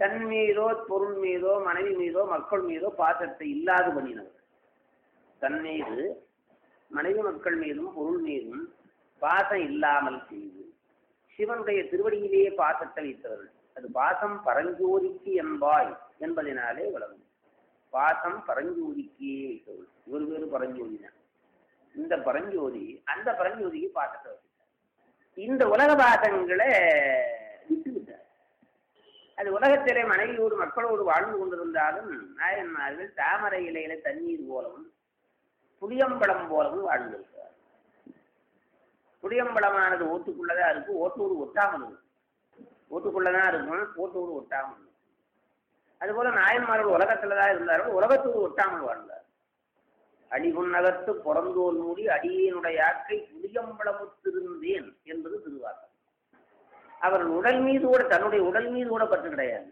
தன் மீதோ பொருள் மீதோ மனைவி மீதோ மக்கள் மீதோ பாசத்தை இல்லாது பண்ணினவர் தன் மீது மனைவி மக்கள் மீதும் பொருள் மீதும் பாசம் இல்லாமல் செய்து சிவனுடைய திருவடியிலேயே பாசத்தை வைத்தவர்கள் அது பாசம் பரஞ்சோதிக்கு என்பாய் என்பதனாலே விளங்கும் பாசம் பரஞ்சோதிக்கே வைத்தவர்கள் இவர் பேரு பரஞ்சோதி தான் இந்த பரஞ்சோதி அந்த பரஞ்சோதிக்கு பாசத்தை வச்சுட்டார் இந்த உலக பாசங்களை விட்டு விட்டார் அது உலகத்திலே மனைவியோடு மக்களோடு வாழ்ந்து கொண்டிருந்தாலும் நாயன்மார்கள் தாமரை இலையில தண்ணீர் போலவும் புளியம்பழம் போலவும் வாழ்ந்திருக்கிறார் புளியம்பழமானது ஓட்டுக்குள்ளதான் இருக்கு ஓட்டோடு ஒட்டாமல் இருக்கும் ஓட்டுக்குள்ளதான் இருக்கும் ஓட்டோடு ஒட்டாமல் இருக்கும் அதுபோல நாயன்மார்கள் உலகத்துல தான் இருந்தார்கள் உலகத்தோடு ஒட்டாமல் வாழ்ந்தார் அடிகுன்னகத்து புறந்தோல் மூடி அடியினுடைய ஆற்றை புளியம்பளமுத்திருந்தேன் என்பது திருவாசகம் அவர்கள் உடல் மீது கூட தன்னுடைய உடல் மீது கூட பற்று கிடையாது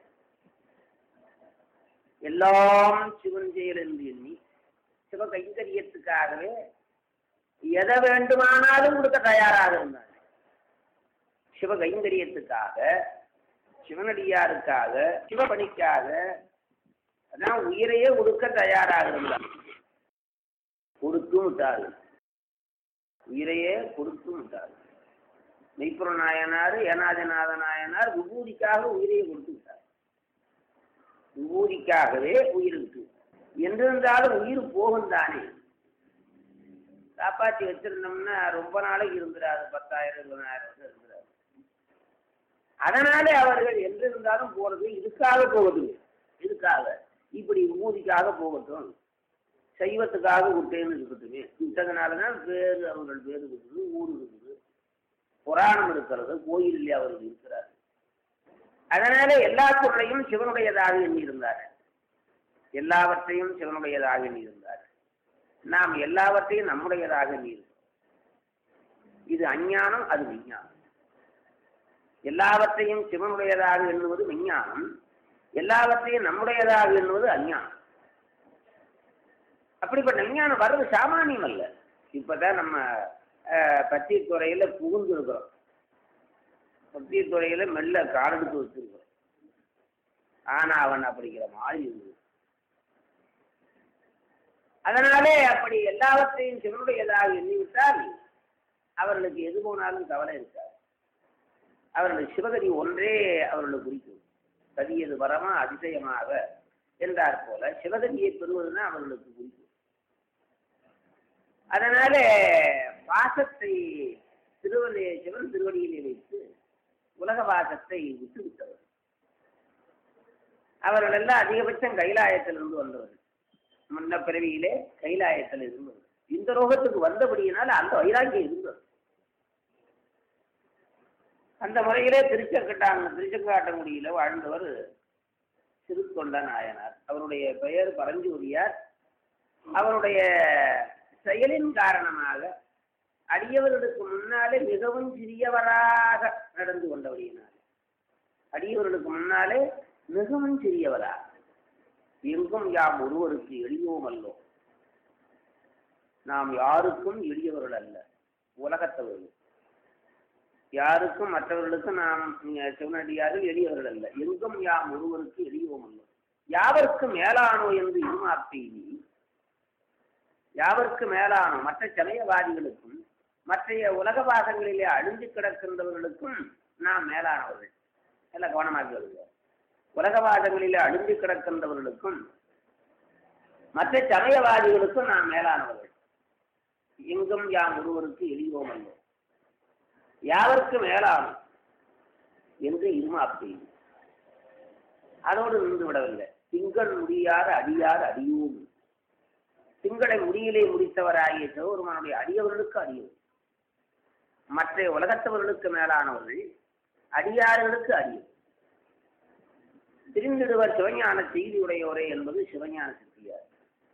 எல்லாம் சிவன் செயல் என்று எண்ணி சிவ கைங்கரியத்துக்காகவே எதை வேண்டுமானாலும் கொடுக்க தயாராக இருந்தாங்க சிவ கைங்கரியத்துக்காக சிவனடியாருக்காக சிவபணிக்காக அதான் உயிரையே கொடுக்க தயாராக இருந்தாங்க கொடுத்தும் விட்டாரு உயிரையே கொடுத்தும் விட்டாரு மெய்ப்புற நாயனார் ஏனாதிநாத நாயனார் விபூதிக்காக உயிரையே கொடுத்து விட்டார் விபூதிக்காகவே உயிர் விட்டு என்றிருந்தாலும் உயிர் போகும் தானே காப்பாற்றி வச்சிருந்தோம்னா ரொம்ப நாளைக்கு இருந்துடாது பத்தாயிரம் இருபதாயிரம் வருஷம் இருந்துடாது அதனாலே அவர்கள் என்றிருந்தாலும் போறது இதுக்காக போவது இதுக்காக இப்படி விபூதிக்காக போகட்டும் சைவத்துக்காக விட்டேன்னு இருக்கட்டுமே விட்டதுனால தான் பேர் அவர்கள் பேர் இருக்குது ஊர் இருக்குது புராணம் இருக்கிறது கோயிலில் அவர்கள் இருக்கிறார் அதனால எல்லா பொருளையும் சிவனுடையதாக எண்ணியிருந்தார் எல்லாவற்றையும் சிவனுடையதாக எண்ணியிருந்தார் நாம் எல்லாவற்றையும் நம்முடையதாக எண்ணியிருக்கிறோம் இது அஞ்ஞானம் அது விஞ்ஞானம் எல்லாவற்றையும் சிவனுடையதாக எண்ணுவது விஞ்ஞானம் எல்லாவற்றையும் நம்முடையதாக எண்ணுவது அஞ்ஞானம் அப்படிப்பட்ட விஞ்ஞானம் வர்றது சாமானியம் அல்ல இப்பதான் நம்ம பத்தியத்துறையில புகுந்து இருக்கிறோம் பத்தியத்துறையில மெல்ல காலெடுத்து வச்சிருக்கிறோம் ஆனா அவன் அப்படிங்கிற மாதிரி இருந்தது அதனாலே அப்படி எல்லாவற்றையும் சிவனுடையதாக எண்ணிவிட்டால் அவர்களுக்கு எது போனாலும் கவலை இருக்காது அவர்களுக்கு சிவகதி ஒன்றே அவர்களுக்கு குறிக்கும் கதியது வரமா அதிசயமாக என்றார் போல சிவகதியை பெறுவதுதான் அவர்களுக்கு குறிக்கும் அதனால பாசத்தை திருவள்ளி சிவன் திருவடியிலே வைத்து உலக பாசத்தை விட்டுவிட்டவர் அவர்கள் எல்லாம் அதிகபட்சம் கைலாயத்திலிருந்து வந்தவர்கள் முன்ன பிறவியிலே கைலாயத்தில் இருந்தவர் இந்த ரோகத்துக்கு வந்தபடியினால் அந்த வைராக்கியம் இருந்தது அந்த முறையிலே திருச்செங்கட்டாங்க திருச்செங்காட்டங்குடியில வாழ்ந்தவர் திருத்தொண்ட நாயனார் அவருடைய பெயர் பரஞ்சூரியார் அவருடைய செயலின் காரணமாக அடியவர்களுக்கு முன்னாலே மிகவும் சிறியவராக நடந்து கொண்டபடியினார் அடியவர்களுக்கு முன்னாலே மிகவும் சிறியவராக எங்கும் யாம் ஒருவருக்கு எளியோம் அல்லோம் நாம் யாருக்கும் எளியவர்கள் அல்ல உலகத்தவர்கள் யாருக்கும் மற்றவர்களுக்கும் நாம் சிவனடியார்கள் எளியவர்கள் அல்ல எங்கும் யாம் ஒருவருக்கு எளியோம் அல்லோம் யாவருக்கு மேலானோ என்று இருமாப்பெய்தி யாவருக்கு மேலானோ மற்ற சமயவாதிகளுக்கும் மற்றைய உலகவாதங்களிலே அழிஞ்சு கிடக்கின்றவர்களுக்கும் நாம் மேலானவர்கள் எல்லாம் கவனமாக வருகிறார் உலகவாதங்களிலே அழிஞ்சு கிடக்கின்றவர்களுக்கும் மற்ற சமயவாதிகளுக்கும் நாம் மேலானவர்கள் எங்கும் யாம் ஒருவருக்கு எளியோம் அல்ல யாவருக்கு மேலானும் என்று இருமாப்பி அதோடு நின்று விடவில்லை திங்கள் முடியாத அடியார் அடியோம் திங்களை முடியிலே முடித்தவராகிய சிவபெருமானுடைய அடியவர்களுக்கு அடியவர் மற்ற உலகத்தவர்களுக்கு மேலானவர்கள் அடியார்களுக்கு அடியவர் திரிந்திடுவர் சிவஞான செய்தியுடையோரே என்பது சிவஞான சித்தியார்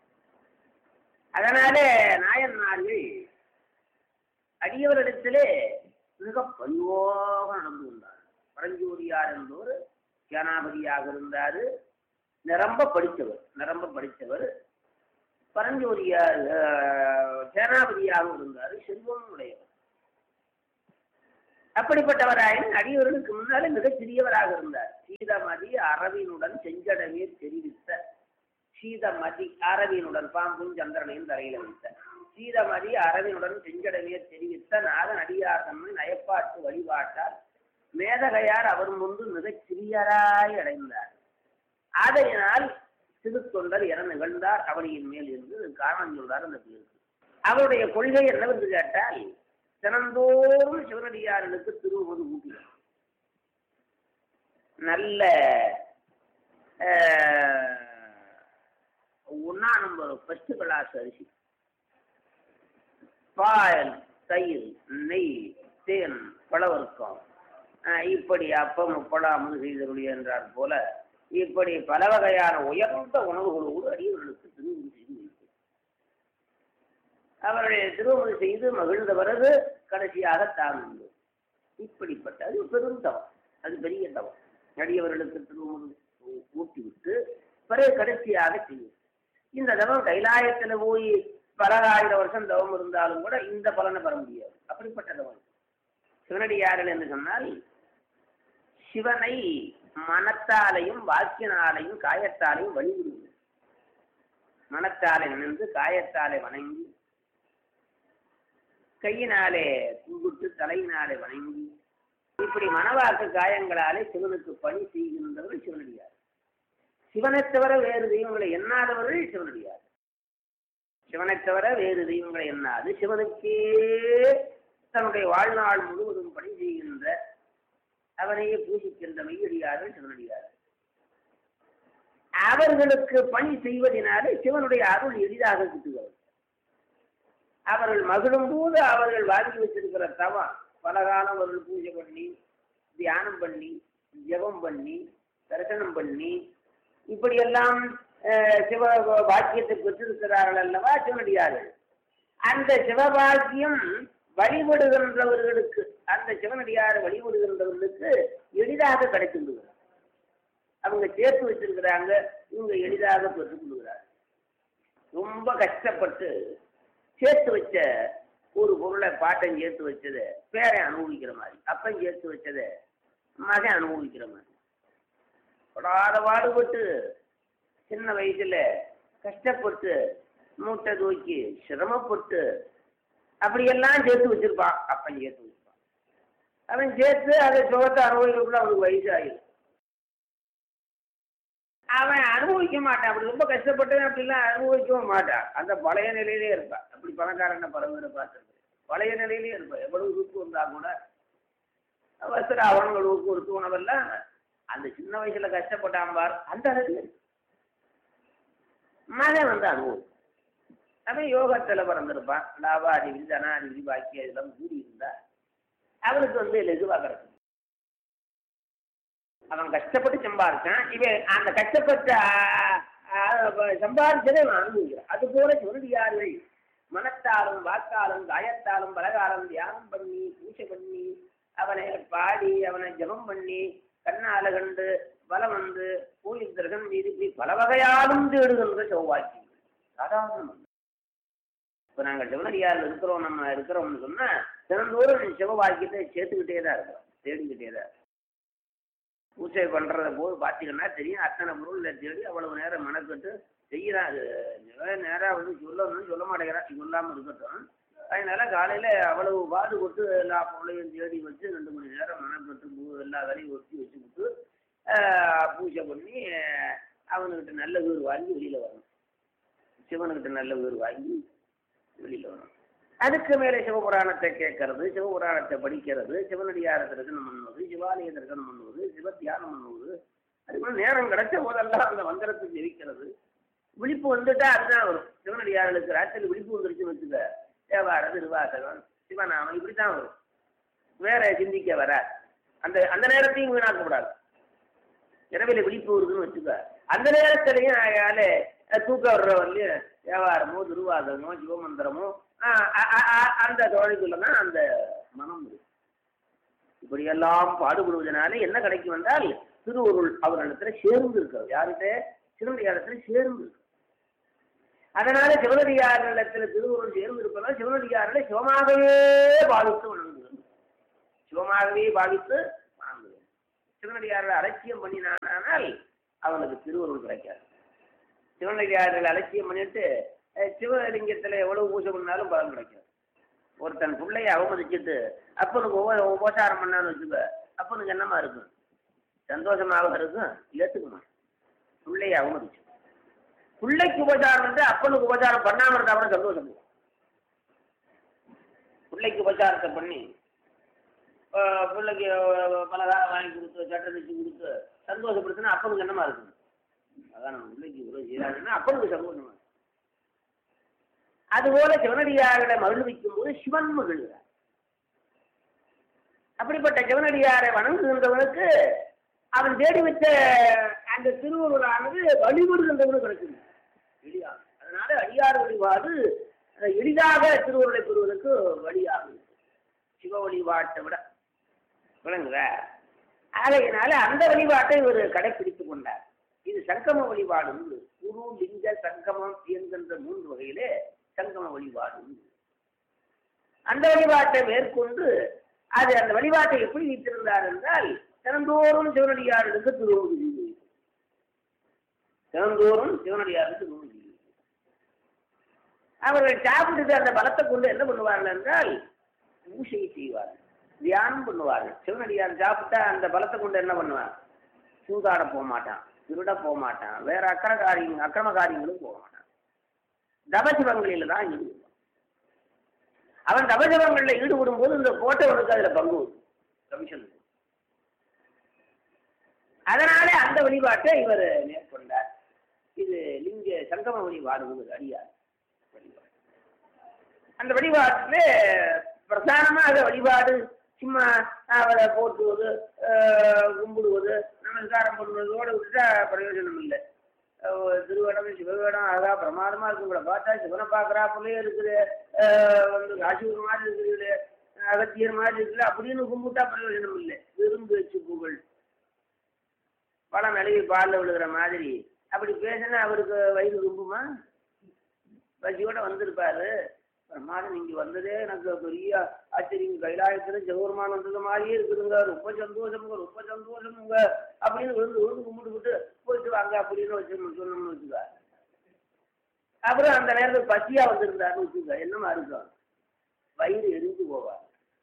அதனாலே நாயன்மார்கள் அடியவரிடத்திலே மிக பரிவோக நடந்து கொண்டார் பரஞ்சோதியார் என்பவர் சேனாபதியாக இருந்தார் நிரம்ப படித்தவர் நிரம்ப படித்தவர் பரஞ்சோதியார் சேனாபதியாக இருந்தார் செல்வம் உடையவர் அப்படிப்பட்டவராயின் அடியவர்களுக்கு முன்னாலே மிகச் சிறியவராக இருந்தார் சீதாமதி அரவினுடன் செஞ்சடவே தெரிவித்த சீதமதி அரவினுடன் பாம்பும் சந்திரனையும் தரையில வைத்த சீதமதி அரவினுடன் செஞ்சடவே தெரிவித்த நாதன் அடியார் தம்மை நயப்பாட்டு வழிபாட்டார் மேதகையார் அவர் முன்பு மிகச் சிறியராய் அடைந்தார் ஆதையினால் சிறுத்தொண்டர் என நிகழ்ந்தார் அவளியின் மேல் இருந்து காரணம் சொல்றார் அந்த பேருக்கு அவருடைய கொள்கை என்னவென்று கேட்டால் தினந்தோறும் சிவனடியார்களுக்கு திருவுவது ஊட்டினார் நல்ல ஒன்னா நம்பர் ஃபர்ஸ்ட் கிளாஸ் அரிசி பால் தயிர் நெய் தேன் பழவர்க்கம் அஹ், இப்படி அப்பம் முப்படா அமுது செய்தருளி என்றார் போல இப்படி பல வகையான உயர்ந்த உணவுகளோடு அடியவர்களுக்கு திருவுரு செய்து வைத்தார். அவருடைய திருவுரு செய்து மகிழ்ந்த பிறகு கடைசியாக தாழ்ந்து இப்படிப்பட்ட அது பெரும் தவம் அது பெரிய தவம் அடியவர்களுக்கு திருவுரு ஊட்டி விட்டு பிறகு கடைசியாக செய்யும் இந்த தவம் கைலாயத்துல போய் பல ஆயிரம் வருஷம் தவம் இருந்தாலும் கூட இந்த பலனை பெற முடியாது அப்படிப்பட்ட தவம் சிவனடியார்கள் என்று சொன்னால் சிவனை மனத்தாலையும் வாக்கியனாலையும் காயத்தாலையும் வழிவிடுவது மனத்தாலை நினைந்து காயத்தாலை வணங்கி கையினாலே கும்பிட்டு தலையினாலே வணங்கி இப்படி மனவாக்கு காயங்களாலே சிவனுக்கு பணி செய்கின்றவர்கள் சிவனடியார் சிவனைத் தவிர வேறு தெய்வங்களை எண்ணாதவர்கள் சிவனடியார் சிவனைத் தவிர வேறு தெய்வங்களை எண்ணாது சிவனுக்கே தன்னுடைய வாழ்நாள் முழுவதும் பணி செய்கின்ற அவனையே பூஜிக்கின்ற மெய்யடியார்கள் சிவனடியார்கள் அவர்களுக்கு பணி செய்வதனாலே சிவனுடைய அருள் எளிதாக கிட்டுகிறது அவர்கள் மகிழும் போது அவர்கள் வாங்கி வச்சிருக்கிற தவம் பல காலம் அவர்கள் பூஜை பண்ணி தியானம் பண்ணி ஜெபம் பண்ணி தரிசனம் பண்ணி இப்படியெல்லாம் அஹ், சிவ பாக்கியத்தை பெற்றிருக்கிறார்கள் அல்லவா சிவனடியார்கள் அந்த சிவபாக்கியம் வழிபடுகின்றவர்களுக்கு அந்த சிவனடியார் வழிபடுகின்றவர்களுக்கு எளிதாக கிடைக்கின்றது அவங்க சேர்த்து வச்சிருக்கிறாங்க இவங்க எளிதாக பெற்றுக் கொள்கிறாங்க ரொம்ப கஷ்டப்பட்டு சேர்த்து வச்ச ஒரு பொருளை பாட்டன் சேர்த்து வச்சதை பேரை அனுபவிக்கிற மாதிரி அப்பன் சேர்த்து வச்சதை மகன் அனுபவிக்கிற மாதிரி படாத பாடுபட்டு சின்ன வயசுல கஷ்டப்பட்டு மூட்டை தூக்கி சிரமப்பட்டு அப்படியெல்லாம் சேர்த்து வச்சிருப்பான் அப்பன் சேர்த்து வச்சிருப்பான் அவன் சேர்த்து அதை சுகத்தை அனுபவிக்கிறதுக்குள்ள அவனுக்கு வயசு ஆயிடும் அவன் அனுபவிக்க மாட்டான் அப்படி ரொம்ப கஷ்டப்பட்டு அப்படிலாம் அனுபவிக்கவும் மாட்டான் அந்த பழைய நிலையிலே இருப்பான் அப்படி பணக்காரன பரவரை பார்த்துருக்கு பழைய நிலையிலே இருப்பான் எவ்வளவு சுத்து வந்தா கூட அவசர அவனங்கள் ஊக்கு உணவெல்லாம் அந்த சின்ன வயசுல கஷ்டப்பட்டான் பார் அந்த அளவுக்கு இருக்கு. மகன் வந்து அனுபவம் அவன் யோகத்துல பிறந்திருப்பான் லாபாதிபதி தனாதிபதி பாக்கிய இதெல்லாம் கூடி இருந்தா அவனுக்கு வந்து லெகுவா கிடக்கும் அவன் கஷ்டப்பட்டு சம்பாதிச்சான் இவன் அந்த கஷ்டப்பட்ட ஆ, ஆ, சம்பாதிச்சதை அவன் அனுபவிக்கிறான் அது போல சொல்லியார்கள் மனத்தாலும் வாக்காலும் காயத்தாலும் பலகாலம் தியானம் பண்ணி பூஜை பண்ணி அவனை பாடி அவனை ஜெபம் பண்ணி கண்ணால கண்டு பலம் வந்து கோயில் திருகம் மீது இப்படி பல வகையாலும் தேடுகின்ற சௌவாக்கியம் சாதாரணம் அல்ல. இப்ப நாங்க சிவனடியாரில் இருக்கிறோம் நம்ம இருக்கிறோம்னு சொன்னா தினந்தோறும் சிவவாக்கியத்தை சேர்த்துக்கிட்டே தான் இருக்கிறோம் தேடிக்கிட்டே தான் இருக்கோம். பூஜை பண்றத போது பார்த்தீங்கன்னா தெரியும் அத்தனை பொருள்ல தேடி அவ்வளவு நேரம் மெனக்கட்டு செய்யறான் அது நேரம் வந்து சொல்லணும்னு சொல்ல மாட்டேங்கிறான் சொல்லாம இருக்கட்டும் அதனால காலையில அவ்வளவு பாடுபட்டு எல்லா பொருளையும் தேடி வச்சு ரெண்டு மணி நேரம் மெனக்கட்டு பூ எல்லா வேலையும் ஒட்டி வச்சுக்கிட்டு ஆஹ், பூஜை பண்ணி ஆஹ், அவனுக்கிட்ட நல்ல வீடு வாங்கி வெளியில வரணும் சிவனுக்கிட்ட நல்ல வீடு வாங்கி வெளியில வரணும் அதுக்கு மேலே சிவபுராணத்தை கேட்கறது சிவபுராணத்தை படிக்கிறது சிவனடியார தரிசனம் பண்ணுவது சிவாலய தரிசனம் பண்ணுவது சிவ தியானம் பண்ணுவது அது மாதிரி நேரம் கிடைச்ச போதெல்லாம் அந்த மந்திரத்தை ஜெயிக்கிறது விழிப்பு வந்துட்டா அதுதான் வரும் சிவனடியார்களுக்கு ராத்திரி விழிப்பு வந்துருச்சுன்னு வச்சுக்க தேவாரம் திருவாசகம் சிவநாமம் இப்படி தான் வரும் வேற சிந்திக்க வராது அந்த அந்த நேரத்தையும் வீணாக்கக்கூடாது இரவில விழிப்பு வருதுன்னு வச்சுக்க அந்த நேரத்திலையும் ஆயால தூக்கம் வர்ற வரலையும் தேவாரமோ திருவாசகமோ சிவமந்திரமோ ஆ, அ, அ, அ, அந்த தோழிக்குள்ள தான் அந்த மனம் இருக்கு இப்படியெல்லாம் பாடுபடுவதனால என்ன கிடைக்கும் என்றால் திருவருள் அவர்களிடத்துல சேர்ந்து இருக்கிறது யார்கிட்ட சிவனடியாரத்துல சேர்ந்து இருக்கு அதனால சிவனடியாரிடத்துல திருவருள் சேர்ந்து இருப்பதால் சிவனடியாரில் சிவமாகவே பாவித்து வணங்குகிறது சிவமாகவே பாவித்து வணங்குகிறது சிவனடியார்களை அலட்சியம் பண்ணினானால் அவனுக்கு திருவருள் கிடைக்காது சிவனடியார்களை அலட்சியம் பண்ணிட்டு அஹ், சிவலிங்கத்துல எவ்வளவு பூஜை பண்ணாலும் பலன் கிடைக்காது ஒருத்தன் பிள்ளைய அவமதிச்சுட்டு அப்பனுக்கு உப உபசாரம் பண்ணான்னு வச்சுக்க அப்பனுக்கு என்னமா இருக்கும் சந்தோஷமாக இருக்கும் ஏத்துக்குமா பிள்ளைய அவமதிச்சு பிள்ளைக்கு உபசாரம் வந்து அப்பனுக்கு உபசாரம் பண்ணாம இருந்தா கூட சந்தோஷம் பிள்ளைக்கு உபசாரத்தை பண்ணி ஆஹ், பிள்ளைக்கு ஆஹ், பலகாரம் வாங்கி கொடுத்து சட்டை தச்சு கொடுத்து சந்தோஷப்படுத்தினா அப்பனுக்கு என்னமா இருக்கும் அதான் நம்ம பிள்ளைக்கு இவ்வளவு செய்யறாங்கன்னா அப்பனுக்கு சந்தோஷமா இருக்கும். அதுபோல சிவனடியார்களை மகிழ்விக்கும் போது சிவன் மகிழ்கிறார் அப்படிப்பட்ட சிவனடியாரை வணங்குகின்றவனுக்கு அவன் தேடி வச்ச அந்த திருவுருளானது வழிபடுகின்றவனுக்கு கிடைக்குது எளிதாக அதனால அடியார் வழிபாடு அஹ், எளிதாக திருவுருளை பெறுவதற்கு வழியாகும் சிவ வழிபாட்டை விட விளங்குதா ஆகையினால அந்த வழிபாட்டை இவர் கடைப்பிடித்துக் கொண்டார் இது சங்கம வழிபாடு உண்டு. குரு லிங்க சங்கமம் என்கின்ற மூன்று வகையிலே சங்கம வழிபாடு உண்டு. அந்த வழிபாட்டை மேற்கொண்டு அது அந்த வழிபாட்டை எப்படி வைத்திருந்தார் என்றால் தினந்தோறும் சிவனடியாருக்கு திருவுருள் செய்து வைத்தார். தினந்தோறும் சிவனடியாருக்கு திருவுருள் செய்து வைத்தார். அவர்கள் சாப்பிட்டுட்டு அந்த பலத்தை கொண்டு என்ன பண்ணுவார்கள் என்றால் பூசை செய்வார்கள் தியானம் பண்ணுவார்கள் சிவனடியார் சாப்பிட்டா அந்த பலத்தை கொண்டு என்ன பண்ணுவான் சூதாட போக மாட்டான் திருட போக மாட்டான் வேற அக்கற காரியம் அக்கிரம காரியங்களும் போக மாட்டான் தபசிவங்களில் தான் ஈடுபடுவான் அவன் தபசிவங்களில் ஈடுபடும் போது இந்த போட்டவனுக்கு அதுல பங்கு உண்டு. கமிஷன் உண்டு. அதனாலே அந்த வழிபாட்டை இவர் மேற்கொண்டார் இது லிங்க சங்கம வழிபாடு ஒரு அடியார் வழிபாடு அந்த வழிபாட்டில் பிரதானமாக வழிபாடு சும்மா அவரை போற்றுவது ஆஹ், கும்பிடுவது நமஸ்காரம் பண்ணுவதோடு விட்டுட்டா பிரயோஜனம் இல்லை ஆஹ், திருவேடம் சிவவேடம் அழகா பிரமாதமா இருக்கு உங்களை பார்த்தா சிவனை பார்க்குறாப்புலயே இருக்குது ஆஹ், வந்து காசிபுரம் மாதிரி இருக்குது அகத்தியர் மாதிரி இருக்குது அப்படின்னு கும்பிட்டா பிரயோஜனம் இல்லை விருந்து வச்சு புகழ் பழம் நழுவி பாலில் விழுகிற மாதிரி அப்படி பேசினா அவருக்கு வயிறு தும்புமா பசியோட வந்திருப்பாரு பிரமாதம் நீங்க வந்ததே எனக்கு பெரிய ஆச்சரியம் கைலாயத்துல ஜெகவர்மான் வந்தது மாதிரியே இருக்குதுங்க ரொம்ப சந்தோஷமுங்க ரொம்ப சந்தோஷமுங்க அப்படின்னு விழுந்து விழுந்து கும்பிட்டுக்கிட்டு போயிட்டு வாங்க அப்படின்னு வச்சு சொன்னோம்னு வச்சுக்க அப்புறம் அந்த நேரத்துக்கு பசியா வந்திருந்தாருன்னு வச்சுக்க என்னமா இருக்கும் வயிறு எரிஞ்சு போவார்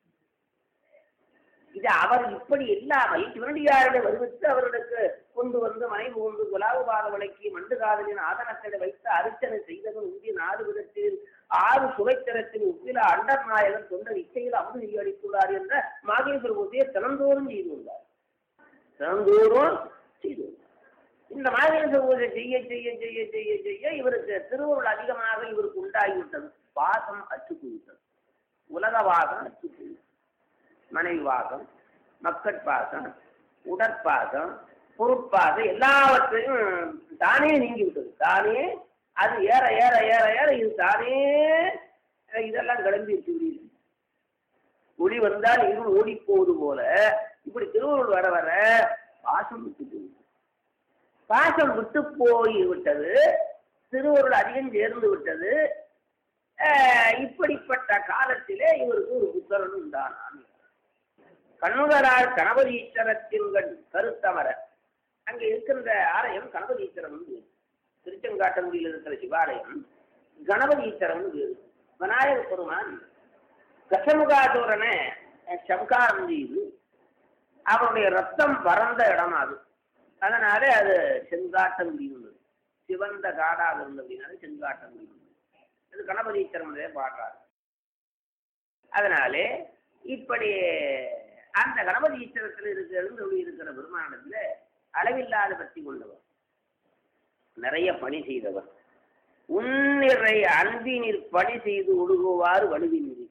இது அவர் இப்படி இல்லாமல் சிவனடியாருடைய வருவித்து அவர்களுக்கு கொண்டு வந்து மனை புகுந்து குலாவு பாத விளக்கி மண்டு காதலின் ஆதனத்திட வைத்து அர்ச்சனை செய்தவன் உந்திய நாடு விதத்தில் ஆறு சுவைத்தரத்தில் உப்பில அண்டர் நாயகன் சொந்த இச்சையில் அமுது செய்ய அளித்துள்ளார் என்ற மாகேஸ்வர பூஜையை தினந்தோறும் செய்துள்ளார் தினந்தோறும் செய்துள்ளார் இந்த மாகேஸ்வர பூஜை செய்ய செய்ய செய்ய செய்ய செய்ய இவருக்கு திருவருள் அதிகமாக இவருக்கு உண்டாகிவிட்டது பாசம் அச்சுக்குவிட்டது உலக வாசம் அச்சுக்குவிட்டது மனைவி வாசம் மக்கட்பாசம் உடற்பாசம் பொருட்பாசம் எல்லாவற்றையும் தானே நீங்கி விட்டது தானே அது ஏற ஏற ஏற ஏற இது தானே அஹ் இதெல்லாம் கிளம்பி முடியுது ஒளி வந்தால் இருள் ஓடி போவது போல இப்படி திருவள்ளுவர் வர வர பாசம் விட்டு போகுது பாசம் விட்டு போய் விட்டது திருவருள் அதிகம் சேர்ந்து விட்டது அஹ் இப்படிப்பட்ட காலத்திலே இவருக்கு ஒரு புத்தரன் உண்டானான் கண்ணுகரால் கணபதீஸ்வரத்தின் கண் கருத்தமர அங்க இருக்கின்ற ஆலயம் கணபதீஸ்வரம் வந்து திருச்செங்காட்டங்குடியில் இருக்கிற சிவாலயம் கணபதீஸ்வரம் வேறு விநாயக பெருமான் கசமுகாசூரனை சம்காரம் செய்து அவருடைய ரத்தம் பறந்த இடம் அது அதனால அது செங்காட்டங்குடி உள்ளது சிவந்த காடாக இருந்தது அப்படின்னால செங்காட்டங்குடி உள்ளது இது கணபதீஸ்வரமுடைய பாடுறாரு அதனாலே இப்படி அந்த கணபதி ஈஸ்வரத்தில் இருக்கிற எழுந்தொழி இருக்கிற பெருமானத்தில் அளவில்லாத பக்தி கொண்டவர் நிறைய பணி செய்தவர் உன்னிறை அன்பினில் பணி செய்து ஒழுகுவார் வலுவின்றி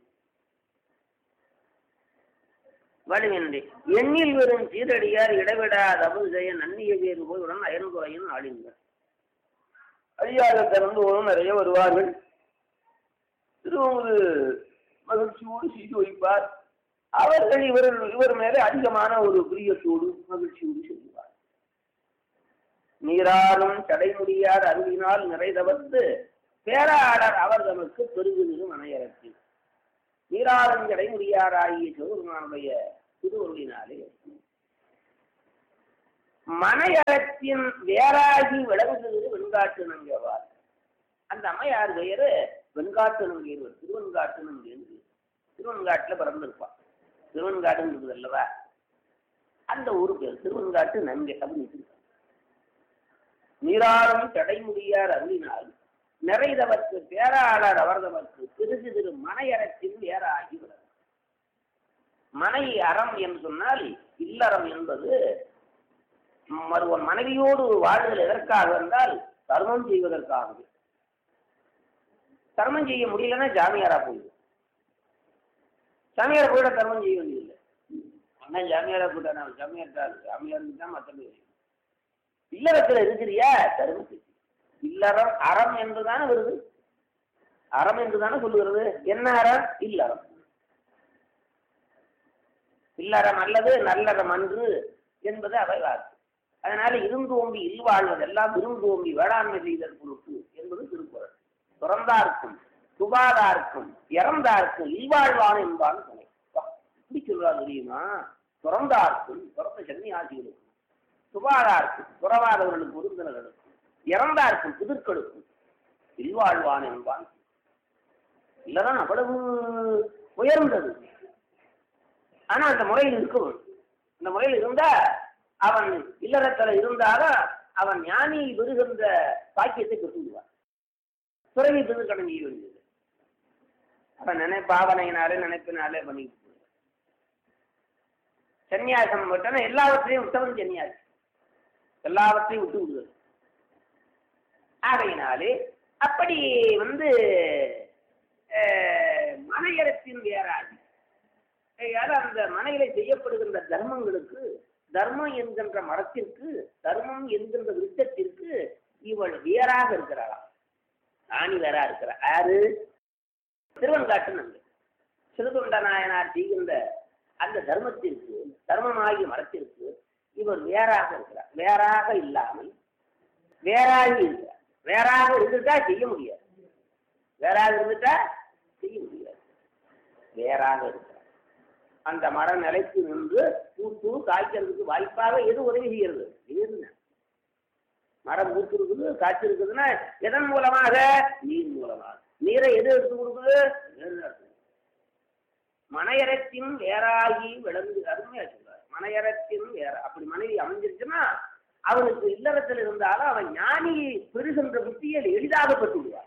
வலுவின்றி எண்ணில் வெறும் சீரடியார் இடைவிடாத அபுஜய நன்னிய வேறு போயுடன் அயன்குறையும் ஆளிந்தார் அழியாத திறந்தோறும் நிறைய வருவார்கள் திருவங்கு மகிழ்ச்சியோடு செய்து வைப்பார் அவர்கள் இவர் இவர் மேலே அதிகமான ஒரு பிரியத்தோடு மகிழ்ச்சியோடு செய்வார் நீராறும் தடை முடியாத அருவினால் நிறைதவர்த்து பேராளர் அவர் தமக்கு பெருகுதிரு மனையரசி நீராறும் தடை முடியாராகிய சிவபெருமானுடைய திருவருளினாலே மனையறத்தின் வேறாகி விளங்குகிறது வெண்காட்டு நங்கவார் அந்த அம்மையார் பெயரு வெண்காட்டு நங்கையர் திருவெண்காட்டு நங்கை திருவெண்காட்டுல பிறந்திருப்பான் திருவெண்காடுங்கிறது அல்லவா அந்த ஊரு பேர் திருவெண்காட்டு நங்கை அப்படின்னு நீராறும் தடைமுடியார் அருளினால் நிறைதவர்க்கு பேராளர் அவர்தவர்க்கு திருகு திரு மனையறத்தின் வேறாகி விளங்கும் மனை அறம் என்று சொன்னால் இல்லறம் என்பது ஒருவன் மனைவியோடு வாழ்தல் எதற்காக என்றால் தர்மம் செய்வதற்காகவே தர்மம் செய்ய முடியலன்னா ஜாமியாரா போயிடும் ஜாமியார் போயிட தர்மம் செய்ய வேண்டியதில்லை அண்ணா ஜாமியாரா போயிட்டா ஜாமியார் தான் ஜாமியாருக்கு தான் மற்ற இல்லறத்துல இருக்கிறியா தர்மம் செய் இல்லறம் அறம் என்றுதானே வருது அறம் என்றுதானே சொல்லுகிறது என்ன அறம் இல்லறம் இல்லறம் அல்லது நல்லறம் அன்று என்பது அவை வாக்கு அதனால இருந்தோம்பி இல்வாழ்வதெல்லாம் விருந்தோம்பி வேளாண்மை செய்தல் பொருட்டு என்பது திருக்குறள் பிறந்தார்க்கும் துபாதார்க்கும் இறந்தார்க்கும் இல்வாழ்வான் என்பான் துணை இப்படி சொல்றா தெரியுமா பிறந்தார்க்கும் பிறந்த சன்னியாசிகளுக்கும் துபாதார்க்கும் புறவாதவர்களுக்கு விருந்தினர்களுக்கும் இறந்தார்க்கும் புதிர்களுக்கும் இல்வாழ்வான் என்பான் இல்லதான் அவ்வளவு உயர்ந்தது ஆனா அந்த முறையில் இருக்கணும் இந்த முறையில் இருந்தா அவன் இல்லறத்துல இருந்தாலும் அவன் ஞானி விருகின்ற பாக்கியத்தை பெற்றுவிடுவான் துறவி பெரு கடன் செய்ய வேண்டியது அவன் நினை பாவனையினாலே நினைப்பினாலே பண்ணிட்டு சன்னியாசம் விட்டனா எல்லாவற்றையும் விட்டவன் சன்னியாசி எல்லாவற்றையும் விட்டு விடுவது ஆகையினாலே அப்படி வந்து மனையரத்தின் வேறாது அந்த மனையில செய்யப்படுகின்ற தர்மங்களுக்கு தர்மம் என்கின்ற மரத்திற்கு தர்மம் என்கின்ற விருத்தத்திற்கு இவள் வேறாக இருக்கிறாளாம் ராணி வேறா இருக்கிறார் யாரு திருவன்காட்டு நம்பி சிறுதொண்ட நாயனார் செய்கின்ற அந்த தர்மத்திற்கு தர்மமாகிய மரத்திற்கு இவர் வேறாக இருக்கிறார் வேறாக இல்லாமல் வேறாக இருக்கிறார் வேறாக இருந்துட்டா செய்ய முடியாது வேறாக இருந்துட்டா செய்ய முடியாது வேறாக இருக்கிறார் அந்த மரம் நிலைத்து நின்று பூத்து காய்க்கிறதுக்கு வாய்ப்பாக எது உதவி செய்கிறது நீர்னு மரம் பூத்திருக்குது காய்ச்சிருக்குதுன்னா எதன் மூலமாக நீர் மூலமாக நீரை எது எடுத்து கொடுக்குது மனையரத்தின் வேறாகி விளங்கு அருமையா சொல்றாரு மனையரத்தின் வேற அப்படி மனைவி அமைஞ்சிருச்சுன்னா அவனுக்கு இல்லறத்தில் இருந்தாலும் அவன் ஞானி பெறுகின்ற புத்தியை எளிதாக பெற்று விடுவார்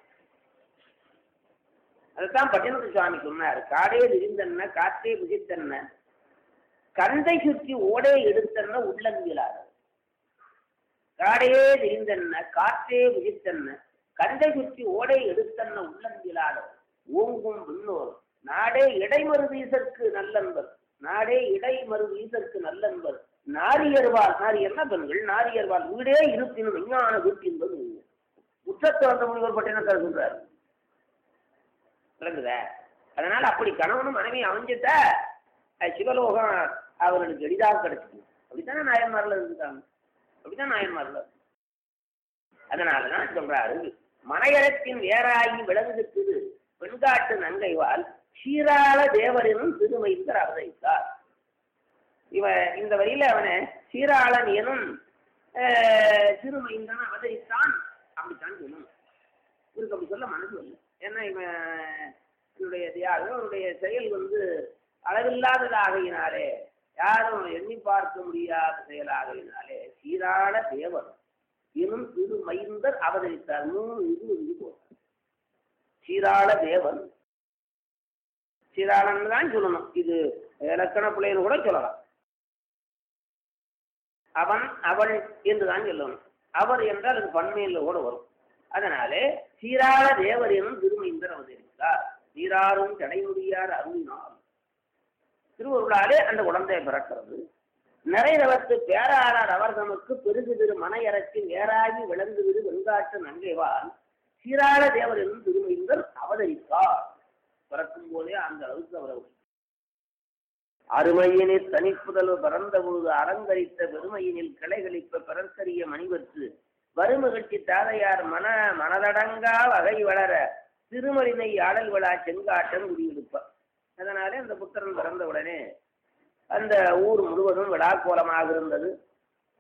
அதுதான் பட்டினத்து சுவாமி சொன்னார் காடே விரிந்தன்ன காற்றே விதித்தன்ன கந்தை சுற்றி ஓடே எடுத்தன்ன உள்ளங்கிலார் காடே விரிந்தன்ன காற்றே விதித்தன்ன கந்தை சுற்றி ஓடை எடுத்தன்ன உள்ளங்கிலார் ஓங்கும் விண்ணோர் நாடே இடைமறு வீசற்கு நல்லன்பர் நாடே இடைமறு வீசற்கு நல்லன்பர் நாரியர்வாள் நாரியர்னா பெண்கள் நாரியர்வாள் வீடே இருப்பினும் விஞ்ஞான வீட்டு என்பது உச்சத்து வந்த முனிவர் பட்டினத்தார் சொல்றாரு விளங்குத அதனால அப்படி கணவனும் மனைவி அமைஞ்சிட்ட சிவலோகம் அவர்களுக்கு எளிதாக கிடைச்சிது அப்படித்தானே நாயன்மார்ல இருந்துட்டாங்க அப்படித்தான் நாயன்மார்ல அதனாலதான் சொல்றாரு மனையரத்தின் வேறாகி விளங்குகிறது பெண்காட்டு நங்கைவால் சீராள தேவரினும் திருமைத்தர் அவதரித்தார் இவன் இந்த வரியில அவனை சீராளன் எனும் சிறுமைந்தான் அவதரித்தான் அப்படித்தான் சொல்லணும் இவருக்கு அப்படி சொல்ல மனசு இல்லை ஏன்னா இவன் என்னுடைய தியாகம் அவருடைய செயல் வந்து அளவில்லாததாகையினாலே யாரும் எண்ணி பார்க்க முடியாத செயலாகையினாலே சீராள தேவர் எனும் திரு மைந்தர் அவதரித்தார் மூணு இது இது போட்டார் சீராள தேவன் சீராளன் தான் சொல்லணும் இது இலக்கண பிள்ளைன்னு கூட சொல்லலாம் அவன் அவள் என்று தான் சொல்லணும் அவர் என்றால் அது பன்மையில் கூட வரும் அதனாலே சீராள தேவர் எனும் திருமைந்தர் அவதரித்தார் சீராரும் தடைமுடியார் அருளினார் திருவருளாலே அந்த குழந்தையை பிறக்கிறது நிறைதவத்து பேராளர் அவர் தமக்கு பெருகு திரு மனையரத்தில் வேறாகி விளங்குவிடு வெண்காட்டு நங்கைவால் சீராள தேவர் என்னும் திருமைந்தர் அவதரித்தார் பிறக்கும் போதே அந்த அளவுக்கு அவர் அருமையினில் தனிப்புதல் பிறந்த பொழுது அலங்கரித்த பெருமையினில் கிளைகளிப்ப பிறர்க்கரிய மணிவற்று வருமகிழ்ச்சி தாதையார் மன மனதடங்கா வகை வளர திருமலினை ஆடல் விழா செங்காட்டம் குடியிருப்பார் அதனாலே அந்த புத்திரன் பிறந்த உடனே அந்த ஊர் முழுவதும் விழாக்கோலமாக இருந்தது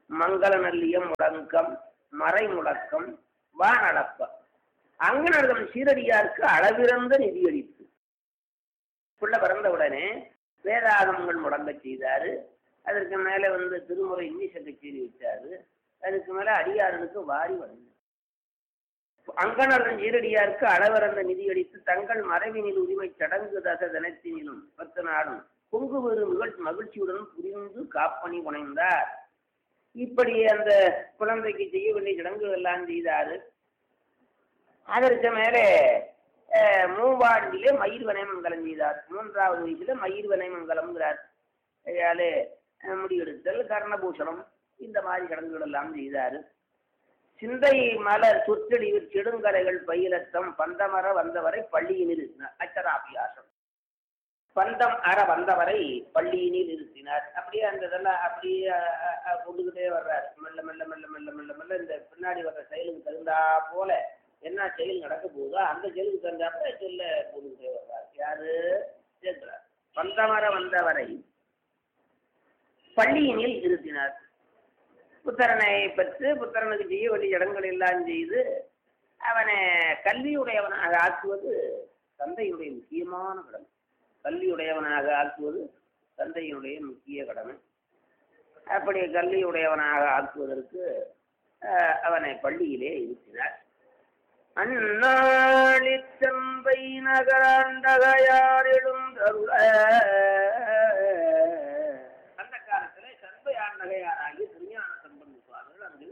மங்கள நல்லியம் முழக்கம் மறை முழக்கம் வானளப்ப அங்கனர்தம் சீரடியாருக்கு அளவிறந்த நிதியளித்து பிள்ளை பிறந்த உடனே வேதாகமங்கள் முடங்க செய்தாரு அதற்கு மேல வந்து திருமுறை இன்னிச கச்சேரி வச்சாரு அதுக்கு மேல அடியாரனுக்கு வாரி வந்து அங்கனர்தம் சீரடியாருக்கு அளவிறந்த நிதியளித்து தங்கள் மறைவினில் உரிமை சடங்கு தச தினத்தினிலும் பத்து நாளும் பொங்கு பெரும் மகிழ்ச்சியுடன் புரிந்து காப்பணி புனைந்தார் இப்படி அந்த குழந்தைக்கு செய்ய வேண்டிய சடங்குகள் எல்லாம் செய்தாரு அதற்கு மேலே அஹ், மூவாண்டிலே மயிர் மங்கலம் செய்தார் மூன்றாவது வயசுல மயிர் மங்கலம்ங்கிறார் ஐயாலே அஹ், முடிவெடுத்தல் கர்ணபூஷணம் இந்த மாதிரி சடங்குகள் எல்லாம் செய்தாரு சிந்தை மலர் சொற்றடிவில் செடுங்கரைகள் பயிலத்தம் பந்தமர வந்தவரை பள்ளியினில் அச்சராபியாசம் பந்தம் அற வந்தவரை பள்ளியினில் இருத்தினார் அப்படியே அந்த இதெல்லாம் அப்படியே அஹ், அஹ், அஹ், கொண்டுகிட்டே வர்றார் மெல்ல மெல்ல மெல்ல மெல்ல மெல்ல மெல்ல இந்த பின்னாடி வர்ற செயலுக்கு தகுந்தா போல என்ன செயல் நடக்க போகுதோ அந்த செயலுக்கு தகுந்தாப்புல சொல்ல கொண்டுகிட்டே வர்றார் யாரு சேர்க்கிறார் பந்தமர வந்தவரை பள்ளியினில் இருத்தினார் புத்திரனை பெற்று புத்திரனுக்கு செய்ய வேண்டிய இடங்கள் எல்லாம் செய்து அவனை கல்வியுடையவனாக ஆக்குவது தந்தையுடைய முக்கியமான கடமை கல்வியுடையவனாக ஆக்குவது தந்தையினுடைய முக்கிய கடமை அப்படி கல்வியுடையவனாக ஆக்குவதற்கு அஹ், அவனை பள்ளியிலே இருத்தினார் அந்நாளி செம்பை நகராண்டகையார் எழுந்தருள அந்த காலத்திலே சண்பையார் நகையாராகி திருஞான சம்பந்த சுவாமிகள் அங்கு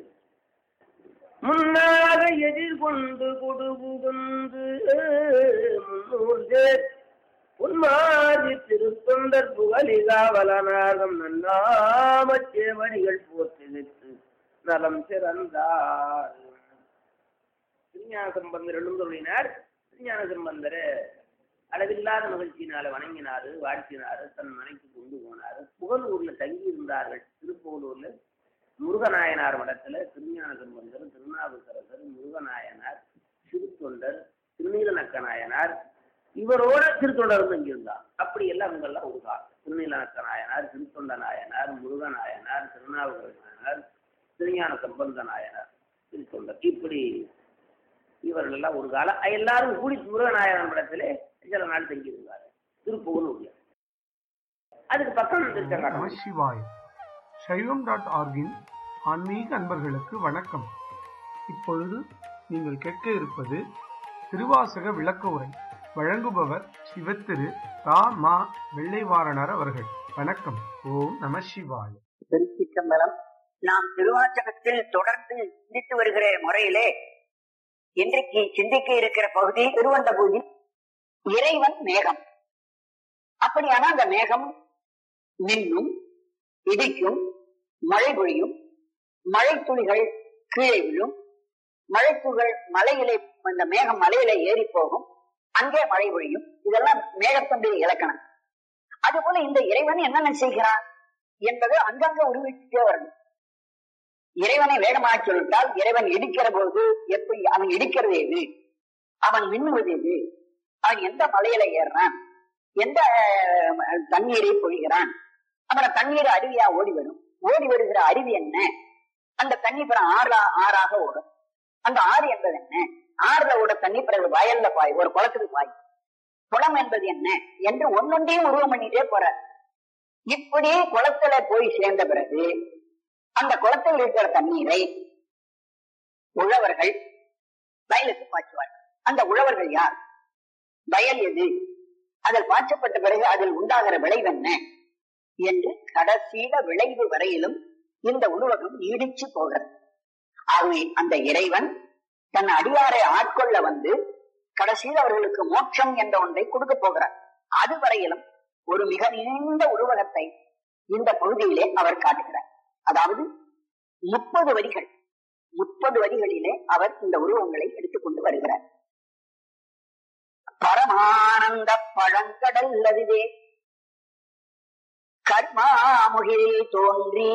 முன்னாக எதிர்கொண்டு கொடு புகுந்து முன்னூர் சேர் உன்மாதி திருத்தொண்டர் புகழிகாவலனாகம் நன்னாமச் சேவடிகள் போற்றிவித்து நலம் சிறந்தார் திருஞான சம்பந்தர் எழுந்தருளினார் திருஞான சம்பந்தர் அளவில்லாத மகிழ்ச்சியினால வணங்கினாரு வாழ்த்தினாரு தன் மனைக்கு கொண்டு போனாரு புகழூர்ல தங்கி இருந்தார்கள் திருப்புகலூர்ல முருகநாயனார் மடத்துல திருஞான சம்பந்தர் திருநாவுக்கரசர் முருகநாயனார் சிறுத்தொண்டர் திருநீலநக்க நாயனார் இவரோட திருத்தொண்டர் தங்கியிருந்தார் அப்படி எல்லாம் இவங்கெல்லாம் ஒரு காலம் திருநீலநக்க நாயனார் திருத்தொண்ட நாயனார் முருகநாயனார் திருநாவுக்கரசர் நாயனார் திருஞான சம்பந்த நாயனார் திருத்தொண்டர் இப்படி இவர்கள் எல்லாம் ஒரு காலம் எல்லாரும் கூடி முருகநாயகன் படத்திலே சில நாள் தங்கியிருந்தார் திருப்புகலூர்ல அதுக்கு பக்கம் நம திருச்செங்கோட்டம் சிவாய் சைவம் டாட் ஆர்கின் ஆன்மீக அன்பர்களுக்கு வணக்கம் இப்பொழுது நீங்கள் கேட்க இருப்பது திருவாசக விளக்க உரை வழங்குபவர் சிவத்திரு ரா மா வெள்ளைவாரணர் அவர்கள் வணக்கம் ஓம் நம சிவாய திருச்சிற்றம்பலம் நாம் திருவாச்சகத்தில் தொடர்ந்து சிந்தித்து வருகிற முறையிலே இன்றைக்கு சிந்திக்க இருக்கிற பகுதி திருவண்ட பூஜை இறைவன் மேகம் அப்படியானா அந்த மேகம் மின்னும் இடிக்கும் மழை பொழியும் மழை துளிகள் கீழே விழும் மழை துளிகள் மலையிலே அந்த மேகம் மலையில ஏறி போகும் அங்கே மழை பொழியும் இதெல்லாம் மேகத்தம்பி இலக்கணம் அதுபோல இந்த இறைவன் என்னென்ன செய்கிறான் என்பது அங்கங்க உருவிட்டே வரணும் இறைவனை வேகமாக சொல்லிட்டால் இறைவன் இடிக்கிற போது எப்படி அவன் இடிக்கிறது எது அவன் மின்னுவது எது அவன் எந்த மலையில ஏறுறான் எந்த அஹ், தண்ணீரை பொழிகிறான் அப்புறம் தண்ணீர் அருவியா ஓடி வரும் ஓடி வருகிற அருவி என்ன அந்த தண்ணி பிறகு ஆறா ஆறாக ஓடும் அந்த ஆறு என்பது என்ன ஆறுல ஓட தண்ணி பிறகு வயல்ல பாய் ஒரு குளத்துக்கு பாய் குளம் என்பது என்ன என்று ஒன்னொன்றையும் உருவம் பண்ணிட்டே போறார் இப்படி குளத்துல போய் சேர்ந்த பிறகு அந்த குளத்தில் இருக்கிற தண்ணீரை உழவர்கள் வயலுக்கு பாய்ச்சுவார்கள் அந்த உழவர்கள் யார் வயல் எது அதில் பாய்ச்சப்பட்ட பிறகு அதில் உண்டாகிற விளைவு என்ன என்று கடைசியில விளைவு வரையிலும் இந்த உருவகம் நீடிச்சு போகிறது ஆகவே அந்த இறைவன் தன் அடியாரை ஆட்கொள்ள வந்து கடைசியில் அவர்களுக்கு மோட்சம் என்ற ஒன்றை கொடுக்க போகிறார் அதுவரையிலும் ஒரு மிக நீண்ட உருவகத்தை இந்த பகுதியிலே அவர் காட்டுகிறார் அதாவது முப்பது வரிகள் முப்பது வரிகளிலே அவர் இந்த உருவங்களை எடுத்துக்கொண்டு வருகிறார் பரமானந்த பழங்கடல் அதுவே கர்மாமுகில் தோன்றி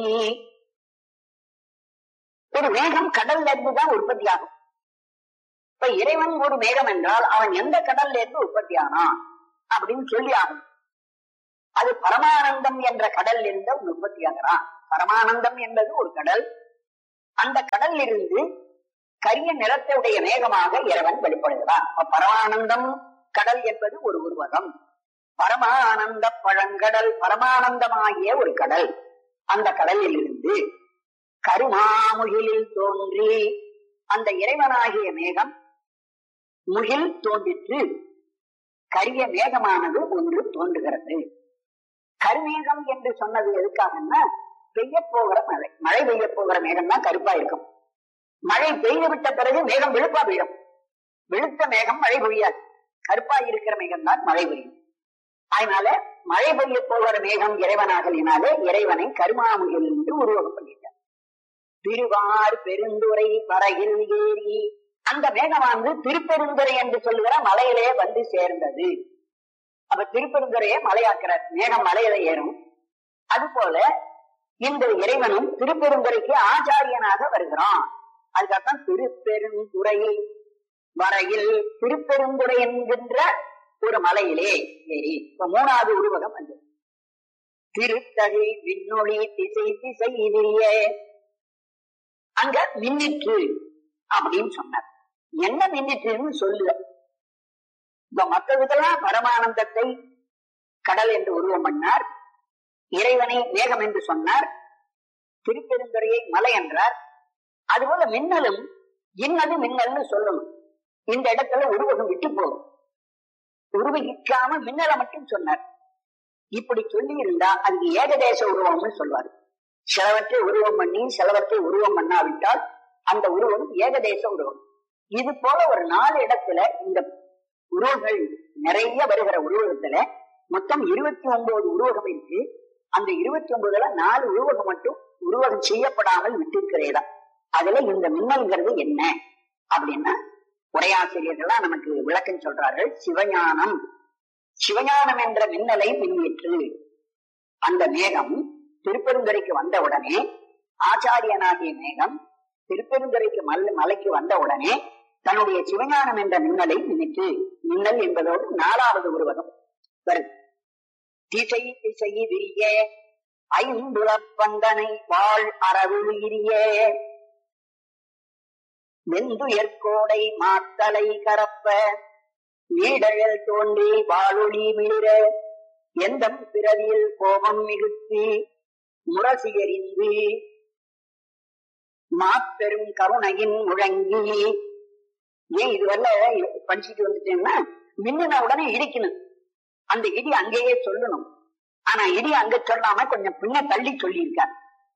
ஒரு மேகம் கடல்ல இருந்துதான் உற்பத்தி ஆகும் இப்ப இறைவன் ஒரு மேகம் என்றால் அவன் எந்த கடல்ல இருந்து உற்பத்தி ஆனான் அப்படின்னு சொல்லி ஆகும் அது பரமானந்தம் என்ற கடல்ல இருந்து அவன் உற்பத்தி ஆகிறான் பரமானந்தம் என்பது ஒரு கடல் அந்த கடலில் இருந்து கரிய நிறத்துடைய மேகமாக இறைவன் வெளிப்படுகிறான் அப்ப பரமானந்தம் கடல் என்பது ஒரு உருவகம் பரமானந்த பழங்கடல் பரமானந்தமாகிய ஒரு கடல் அந்த கடலில் இருந்து கருமாமுகிலில் தோன்றி அந்த இறைவனாகிய மேகம் முகில் தோன்றிற்று கரிய மேகமானது ஒன்று தோன்றுகிறது கருமேகம் என்று சொன்னது எதுக்காகன்னா பெய்ய போகிற மழை மழை பெய்ய போகிற மேகம் தான் கருப்பா இருக்கும் மழை பெய்து விட்ட பிறகு மேகம் வெளுப்பா விழும் வெளுத்த மேகம் மழை பெய்யாது கருப்பா இருக்கிற மேகம் தான் மழை பெய்யும் அதனால மழை பெய்ய போகிற மேகம் இறைவனாகலினாலே இறைவனை கருமாமுகில் என்று உருவகம் பண்ணிட்டார் திருவார் பெருந்துரை பறையில் ஏறி அந்த மேகமானது திருப்பெருந்துறை என்று சொல்லுகிற மலையிலே வந்து சேர்ந்தது அப்ப திருப்பெருந்துறையை மலையாக்குறார் மேகம் மலையில ஏறும் அது போல இந்த இறைவனும் திருப்பெருந்துறைக்கு ஆச்சாரியனாக வருகிறான் அதுக்காகத்தான் திருப்பெருந்துறை வரையில் திருப்பெருந்துறை என்கின்ற ஒரு மலையிலே ஏறி இப்ப மூணாவது உருவகம் வந்து திருத்தகை விண்ணொளி திசை திசை இதிலே அங்க மின்னிற்று அப்படின்னு சொன்னார் என்ன மின்னிற்றுன்னு சொல்லுத இப்ப மற்றதுக்கெல்லாம் பரமானந்தத்தை கடல் என்று உருவம் பண்ணார் இறைவனை மேகம் என்று சொன்னார் திருப்பெருந்துறையை மலை என்றார் அதுபோல மின்னலும் இன்னது மின்னல்னு சொல்லணும் இந்த இடத்துல உருவகம் விட்டு போகும் உருவகிக்காம மின்னலை மட்டும் சொன்னார் இப்படி சொல்லி இருந்தா அதுக்கு ஏகதேச உருவம்னு சொல்வாரு சிலவற்றை உருவம் பண்ணி சிலவற்றை உருவம் பண்ணாவிட்டால் அந்த உருவம் ஏகதேச உருவம் இது போல ஒரு நாலு இடத்துல இந்த உருவங்கள் நிறைய வருகிற உருவகத்துல மொத்தம் இருபத்தி ஒன்பது உருவகம் இருக்கு அந்த இருபத்தி ஒன்பதுல நாலு உருவகம் மட்டும் உருவகம் செய்யப்படாமல் விட்டிருக்கிறதா அதுல இந்த மின்னல்ங்கிறது என்ன அப்படின்னா உரையாசிரியர்கள்லாம் நமக்கு விளக்கம் சொல்றார்கள் சிவஞானம் சிவஞானம் என்ற மின்னலை மின்னிற்று அந்த மேகம் திருப்பெருந்துறைக்கு வந்த உடனே ஆச்சாரியனாகிய மேகம் திருப்பெருந்துறைக்கு மல் மலைக்கு வந்த உடனே தன்னுடைய சிவஞானம் என்ற மின்னலை மின்னிற்று மின்னல் என்பதோடு நாலாவது உருவகம் வருது திசை திசை விரிய ஐந்துலப்பந்தனை வாழ் அரவு இரிய வெந்துயர்கோடை மாத்தலை கரப்ப நீடழல் தோன்றி வாழொளி மிளிர எந்தம் பிறவியில் கோபம் மிகுத்தி முரசியறிந்து மாப்பெரும் கருணையின் முழங்கி ஏன் இது வரல படிச்சுட்டு வந்துட்டேன்னா மின்னுன உடனே இடிக்கணும் அந்த இடி அங்கேயே சொல்லணும் ஆனா இடி அங்க சொல்லாம கொஞ்சம் பின்ன தள்ளி சொல்லியிருக்கார்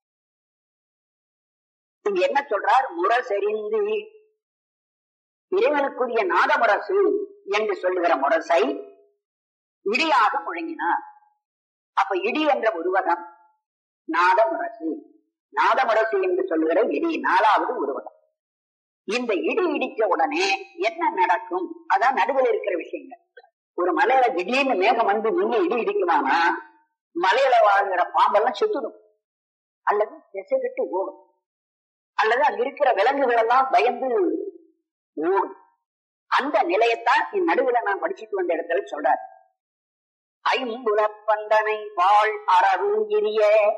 இங்க என்ன சொல்றார் முரசெறிந்து இறைவனுக்குரிய நாதமுரசு என்று சொல்லுகிற முரசை இடியாக முழங்கினார் அப்ப இடி என்ற உருவகம் நாதமுரசு நாதமுரசு என்று சொல்லுகிற இடி நாலாவது உருவகம் இந்த இடி இடிக்க உடனே என்ன நடக்கும் அதான் நடுவில் இருக்கிற விஷயங்கள் ஒரு மலையில திடீர்னு மேகம் வந்து நீங்க இடி இடிக்குமானா மலையில வாழ்கிற பாம்பெல்லாம் செத்துடும் அல்லது திசை விட்டு ஓடும் அல்லது அங்க இருக்கிற விலங்குகள் எல்லாம் பயந்து ஓடும் அந்த நிலையத்தான் இந்நடுவுல நான் படிச்சுட்டு வந்த இடத்துல சொல்றார் ஐம்புலப்பந்தனை வாழ் அரவு இரிய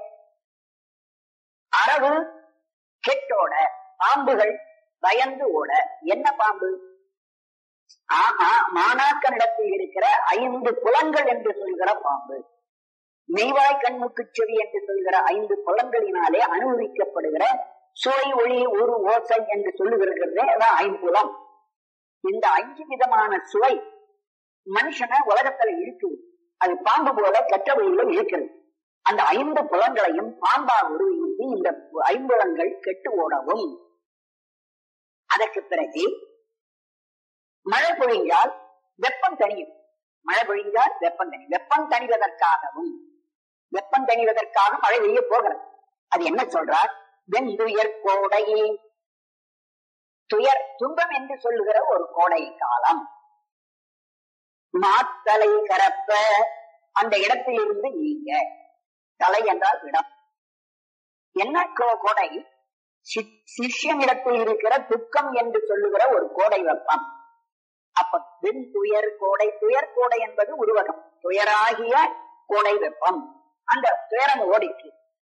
அரவு கெட்டோட பாம்புகள் பயந்து ஓட என்ன பாம்பு ஆஹா மாணாக்கனிடத்தில் இருக்கிற ஐந்து புலன்கள் என்று சொல்கிற பாம்பு மெய்வாய் கண்முக்கு செவி என்று சொல்கிற ஐந்து புலன்களினாலே அனுபவிக்கப்படுகிற சுவை ஒளி ஒரு ஓசை என்று சொல்லுகிறதே அதான் ஐம்புலம் இந்த அஞ்சு விதமான சுவை மனுஷனை உலகத்துல இழுக்குது அது பாம்பு போல கெட்ட வழியில இழுக்கிறது அந்த ஐந்து புலன்களையும் பாம்பா உருவித்து இந்த ஐம்புலங்கள் கெட்டு ஓடவும் அதற்கு பிறகு மழை பொழிஞ்சால் வெப்பம் தணியும் மழை பொழிஞ்சால் வெப்பம் தனி வெப்பம் தணிவதற்காகவும் வெப்பம் தணிவதற்காக மழை பெய்ய போகிறது அது என்ன சொல்றார் வெந்துயர் கோடை துயர் துன்பம் என்று சொல்லுகிற ஒரு கோடை காலம் மாத்தலை கரப்ப அந்த இடத்திலிருந்து நீங்க தலை என்றால் இடம் என்ன கோ- கோடை சி- சிஷ்யனிடத்தில் இருக்கிற துக்கம் என்று சொல்லுகிற ஒரு கோடை வெப்பம் அப்ப வெண் துயர் கோடை துயர் கோடை என்பது உருவகம் துயராகிய கோடை வெப்பம் அந்த துயரம் ஓடிச்சு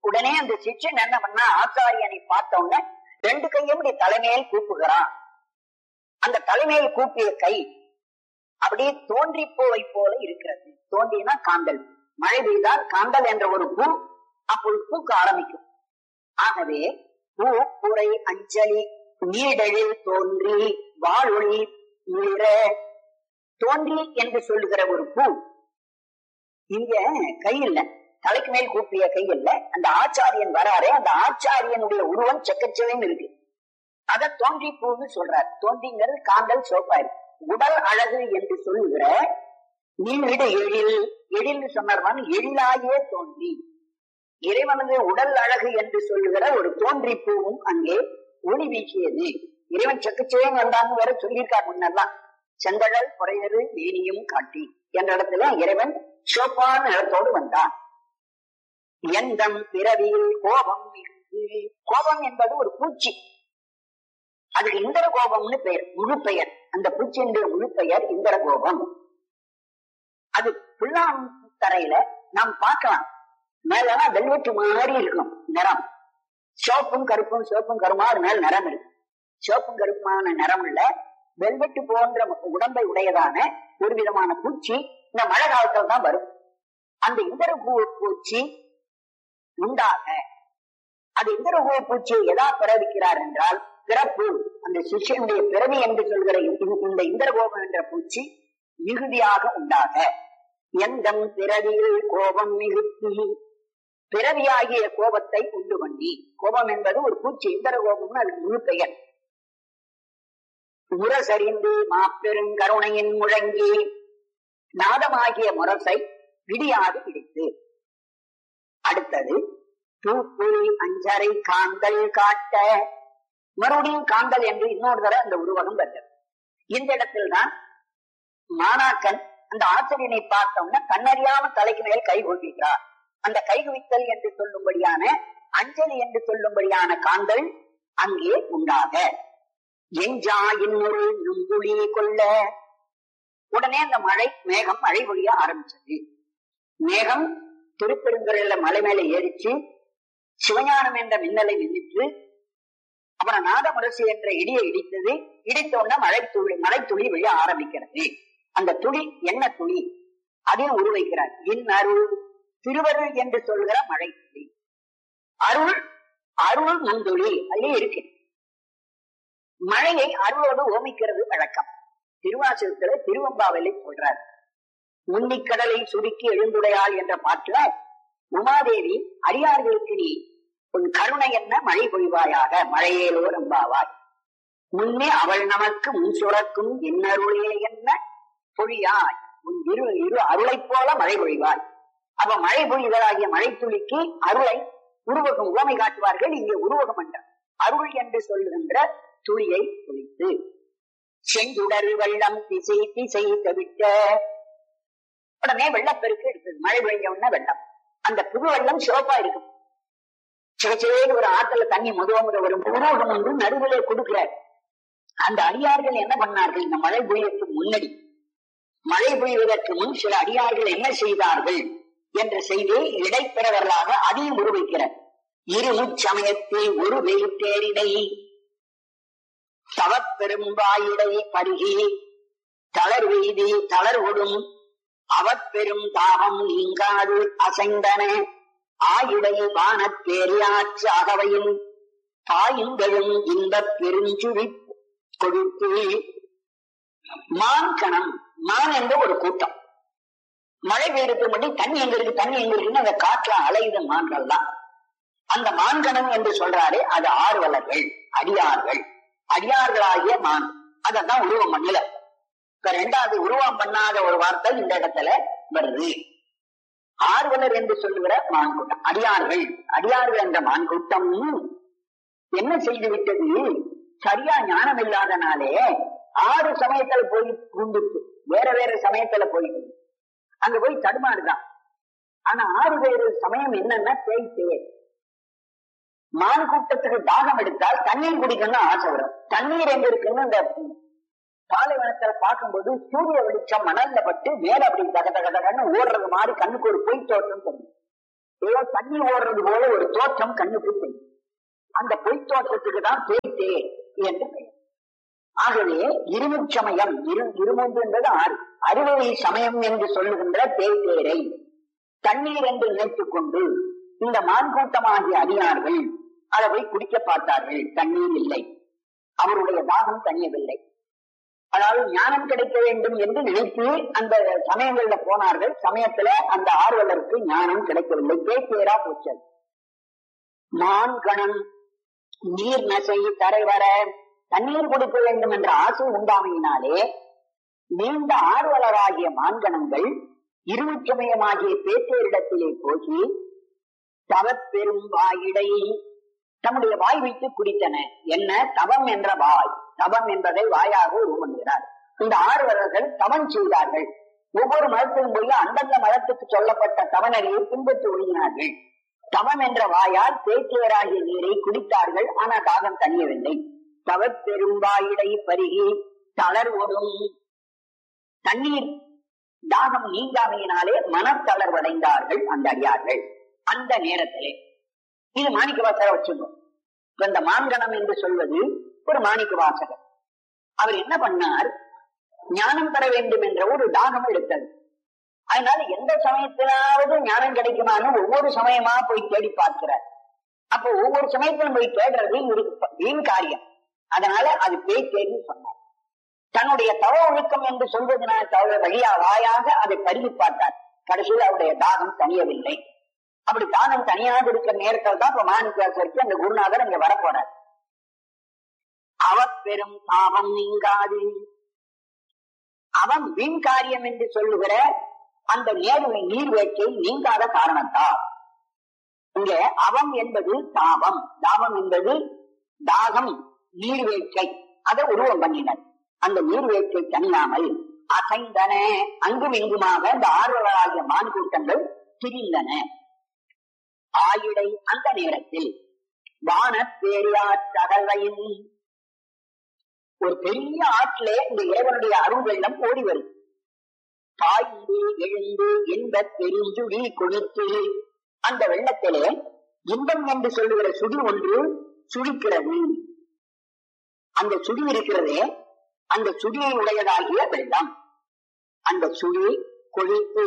உடனே அந்த சிஷ்யன் என்ன பண்ணா ஆச்சாரியனை பார்த்த உடனே ரெண்டு கையும் இப்படி தலைமையில் கூப்புகிறான் அந்த தலைமையில் கூப்பிய கை அப்படியே தோன்றி பூவை போல இருக்கிறது தோன்றினா காந்தல் மழை பெய்தால் காந்தல் என்ற ஒரு பூ அப்போது பூக்க ஆரம்பிக்கும் ஆகவே பூ புரை அஞ்சலி நீடழில் தோன்றி வாழொளி நீர தோன்றி என்று சொல்லுகிற ஒரு பூ இங்க கை இல்ல தலைக்கு மேல் கூப்பிய கை இல்ல அந்த ஆச்சாரியன் வராரே அந்த ஆச்சாரியனுடைய உருவம் செக்கச்செவன் இருக்கு அத தோன்றி பூன்னு சொல்றார் தோன்றிங்கிறது காந்தல் சோப்பாரு உடல் அழகு என்று சொல்லுகிற நீடு எழில் எழில் சொன்னவன் எழிலாயே தோன்றி இறைவனது உடல் அழகு என்று சொல்லுகிற ஒரு தோன்றி பூவும் அங்கே ஒளி வீசியது இறைவன் செக்கச்சேன் வந்தான்னு வேற சொல்லியிருக்கார் முன்னெல்லாம் செந்தழல் குறையரு மேனியும் காட்டி என்ற இடத்துல இறைவன் சோப்பான இடத்தோடு வந்தான் எந்தம் பிறவியில் கோபம் மிகு கோபம் என்பது ஒரு பூச்சி அதுக்கு இந்திர கோபம்னு பெயர் முழு பெயர் அந்த பூச்சியினுடைய முழு பெயர் இந்திர கோபம் அது புல்லாம் தரையில நாம் பார்க்கலாம் மேலாம் வெல்வெட்டு மாதிரி இருக்கும் நிறம் சிவப்பும் கருப்பும் சிவப்பும் கருமா அது மேல் நிறம் இருக்கு சிவப்பும் கருப்புமான நிறம் உள்ள வெல்வெட்டு போன்ற உடம்பை உடையதான ஒரு விதமான பூச்சி இந்த மழை காலத்துல தான் வரும் அந்த இந்திர பூச்சி உண்டாக அது இந்திர பூச்சியை எதா பிறவிக்கிறார் என்றால் பிறப்பு அந்த சிஷ்யனுடைய பிறவி என்று சொல்கிற இந்த- இந்த இந்திரகோபம் என்ற பூச்சி மிகுதியாக உண்டாக எந்தம் பிறவியில் கோபம் மிகுத்தி பிறவியாகிய கோபத்தை உண்டு பண்ணி கோபம் என்பது ஒரு பூச்சி இந்திர கோபம்னு அதுக்கு முழு பெயர் முரசறிந்து மாப்பெரும் கருணையின் முழங்கி நாதமாகிய முரசை விடியாது பிடித்து அடுத்தது தூப்புரி அஞ்சரை காந்தல் காட்ட மறுபடியும் காந்தல் என்று இன்னொரு தடவை அந்த உருவகம் வருகிறது இந்த இடத்தில்தான் மாணாக்கன் அந்த ஆசிரியனை பார்த்தோம்னா கண்ணறியாம தலைக்கு மேல் கை கொள்கிறார் அந்த கை குவித்தல் என்று சொல்லும்படியான அஞ்சலி என்று சொல்லும்படியான காந்தல் அங்கே உண்டாக எஞ்சா இன்னொரு நுங்குழி கொள்ள உடனே அந்த மழை மேகம் மழை பொழிய ஆரம்பிச்சது மேகம் திருப்பெருந்துறையில மலை மேல ஏறிச்சு சிவஞானம் என்ற மின்னலை மின்னிட்டு அப்புறம் நாதமுரசு என்ற இடியை இடித்தது இடித்த உடனே மழை துளி மழை துளி விழ ஆரம்பிக்கிறது அந்த துளி என்ன துளி அதையும் உருவைக்கிறார் இன் அருள் திருவருள் என்று சொல்கிற மழை துளி அருள் அருள் முந்துளி அல்லே இருக்கு மழையை அருளோடு ஓமிக்கிறது வழக்கம் திருவாசகத்துல திருவம்பாவிலை சொல்றார் முன்னிக்கடலை சுருக்கி எழுந்துடையாள் என்ற பாட்டுல உமாதேவி அடியார்களுக்கு நீ உன் கருணை என்ன மழை பொழிவாயாக மழையேலோ நம்பாவாய் முன்னே அவள் நமக்கு முன் சுரக்கும் இன்னருளே என்ன பொழியாய் உன் இரு இரு அருளைப் போல மழை பொழிவாய் அப்ப மழை பொழிவதாகிய மழை துளிக்கு அருளை உருவகம் உவமை காட்டுவார்கள் இங்கே உருவகம் என்ற அருள் என்று சொல்லுகின்ற துளியை துளித்து செஞ்சுடர் வெள்ளம் திசை திசை தவிட்ட உடனே வெள்ளப்பெருக்கு எடுத்தது மழை பெய்ஞ்ச உடனே வெள்ளம் அந்த புது வெள்ளம் சிவப்பா இருக்கும் சிவச்சேன்னு ஒரு ஆத்துல தண்ணி முதுவமுத ஒரு உருவகம் ஒன்று நடுவிலே கொடுக்கிறார் அந்த அடியார்கள் என்ன பண்ணார்கள் இந்த மழை பொழியத்துக்கு முன்னாடி மழை பொழிவதற்கு முன் சில அடியார்கள் என்ன செய்தார்கள் என்ற செய்தியை இடைப்பெறவர்களாக அதையும் உருவைக்கிறார் இருமுச்சமயத்தில் ஒரு வெயில் தேரிடை தவப்பெரும்பாயிடை பருகி தளர் வெய்தி தளர் ஒடும் அவப்பெரும் தாகம் நீங்காது அசைந்தன ஆயிடை வானப் பேரியாற்று அகவையும் தாயுங்களும் இன்பப் பெருஞ்சுழி கொடுத்து மான் கணம் மான் என்ற ஒரு கூட்டம் மழை பெய்யறதுக்கு முன்னாடி தண்ணி எங்க இருக்கு தண்ணி எங்க இருக்குன்னு அந்த காற்றுல அலையுத மான்கள் தான் அந்த மான்கணம் என்று சொல்றாரு அது ஆர்வலர்கள் அடியார்கள் அடியார்களாகிய மான் அதான் உருவம் பண்ணல இப்ப ரெண்டாவது உருவம் பண்ணாத ஒரு வார்த்தை இந்த இடத்துல வருது ஆர்வலர் என்று சொல்லுகிற மான் கூட்டம் அடியார்கள் அடியார்கள் என்ற மான் கூட்டம் என்ன செய்து விட்டது சரியா ஞானம் இல்லாதனாலே ஆறு சமயத்துல போய் பூந்துச்சு வேற வேற சமயத்துல போயிட்டு அங்க போய் தடுமாறுதான் ஆனா ஆறு வேறு சமயம் என்னன்னா பேய் தேர் மான் கூட்டத்துக்கு தாகம் எடுத்தால் தண்ணீர் குடிக்கணும்னு ஆசை வரும் தண்ணீர் எங்க இருக்குன்னு அந்த பாலைவனத்துல பார்க்கும்போது சூரிய வெளிச்சம் மணல்ல பட்டு மேல அப்படி தக தக தகன்னு ஓடுறது மாதிரி கண்ணுக்கு ஒரு பொய் தோற்றம் தெரியும் ஏதோ தண்ணி ஓடுறது போல ஒரு தோற்றம் கண்ணுக்கு தெரியும் அந்த பொய் தோற்றத்துக்கு தான் பேய்த்தே என்று பெயர் ஆகவே இருமுச்சமயம் இரு இருமூன்று என்பது ஆறு அறுவடை சமயம் என்று சொல்லுகின்ற பேய்த்தேரை தண்ணீர் என்று நினைத்துக் கொண்டு இந்த மான்கூட்டமாகிய அடியார்கள் அதை போய் குடிக்க பார்த்தார்கள் தண்ணீர் இல்லை அவருடைய தாகம் தணியவில்லை அதாவது ஞானம் கிடைக்க வேண்டும் என்று நினைத்து அந்த சமயங்கள்ல போனார்கள் சமயத்துல அந்த ஆர்வலருக்கு ஞானம் கிடைக்கவில்லை பேச்சேரா போச்சல் மான் கணம் நீர் நசை தரைவர தண்ணீர் கொடுக்க வேண்டும் என்ற ஆசை உண்டாமையினாலே நீண்ட ஆர்வலராகிய மான்கணங்கள் இருமுச்சமயமாகிய பேச்சேரிடத்திலே போகி தவப்பெரும் வாயிடை தம்முடைய வாய் வைத்து குடித்தன என்ன தவம் என்ற வாய் தவம் என்பதை வாயாக உருவங்குகிறார் இந்த ஆர்வலர்கள் தவம் செய்தார்கள் ஒவ்வொரு மதத்திலும் போய் அந்தந்த மதத்துக்கு சொல்லப்பட்ட தவநெறியை பின்பற்றி ஒழுங்கினார்கள் தவம் என்ற வாயால் பேச்சியராகிய நீரை குடித்தார்கள் ஆனா தாகம் தணியவில்லை தவப்பெரும்பாயிடை பருகி தளர்வதும் தண்ணீர் தாகம் நீங்காமையினாலே மனத்தளர்வடைந்தார்கள் அந்த அடியார்கள் அந்த நேரத்திலே இது மாணிக்க வாசகர் வச்சுக்கணும் இப்ப இந்த மான்கணம் என்று சொல்வது ஒரு மாணிக்க வாசகர் அவர் என்ன பண்ணார் ஞானம் பெற வேண்டும் என்ற ஒரு தாகம் எடுத்தது அதனால எந்த சமயத்திலாவது ஞானம் கிடைக்குமான்னு ஒவ்வொரு சமயமா போய் தேடி பார்க்கிறார் அப்போ ஒவ்வொரு சமயத்திலும் போய் தேடுறது இவருக்கு வீண் காரியம் அதனால அது பேய் தேடி சொன்னார் தன்னுடைய தவ ஒழுக்கம் என்று சொல்வதனால் தவிர வழியா வாயாக அதை பருகி பார்த்தார் கடைசியில் அவருடைய தாகம் தணியவில்லை அப்படி தானம் தனியாக இருக்கிற நேரத்தில் தான் இப்ப மாணிக்காசருக்கு அந்த குருநாதர் இங்க வரப்போறார் அவ பெரும் தாபம் நீங்காது அவன் வீண் காரியம் என்று சொல்லுகிற அந்த நேர்வை நீர்வேட்கை நீங்காத காரணத்தால் இங்க அவம் என்பது தாபம் தாபம் என்பது தாகம் நீர்வேட்கை அதை உருவம் பண்ணினர் அந்த நீர்வேட்கை தனியாமல் அசைந்தன அங்கும் இங்குமாக இந்த ஆர்வலராகிய மான் கூட்டங்கள் திரிந்தன ஆயிடை அந்த நேரத்தில் வான பேரியாற்றகவையின் ஒரு பெரிய ஆற்றிலே இந்த இறைவனுடைய அருள் வெள்ளம் ஓடி வரும் பாய்ந்து எழுந்து இன்ப பெருஞ்சுடி கொடுத்து அந்த வெள்ளத்திலே இன்பம் என்று சொல்லுகிற சுடி ஒன்று சுழிக்கிறது அந்த சுடி இருக்கிறதே அந்த சுடியை உடையதாகிய வெள்ளம் அந்த சுடி கொழித்து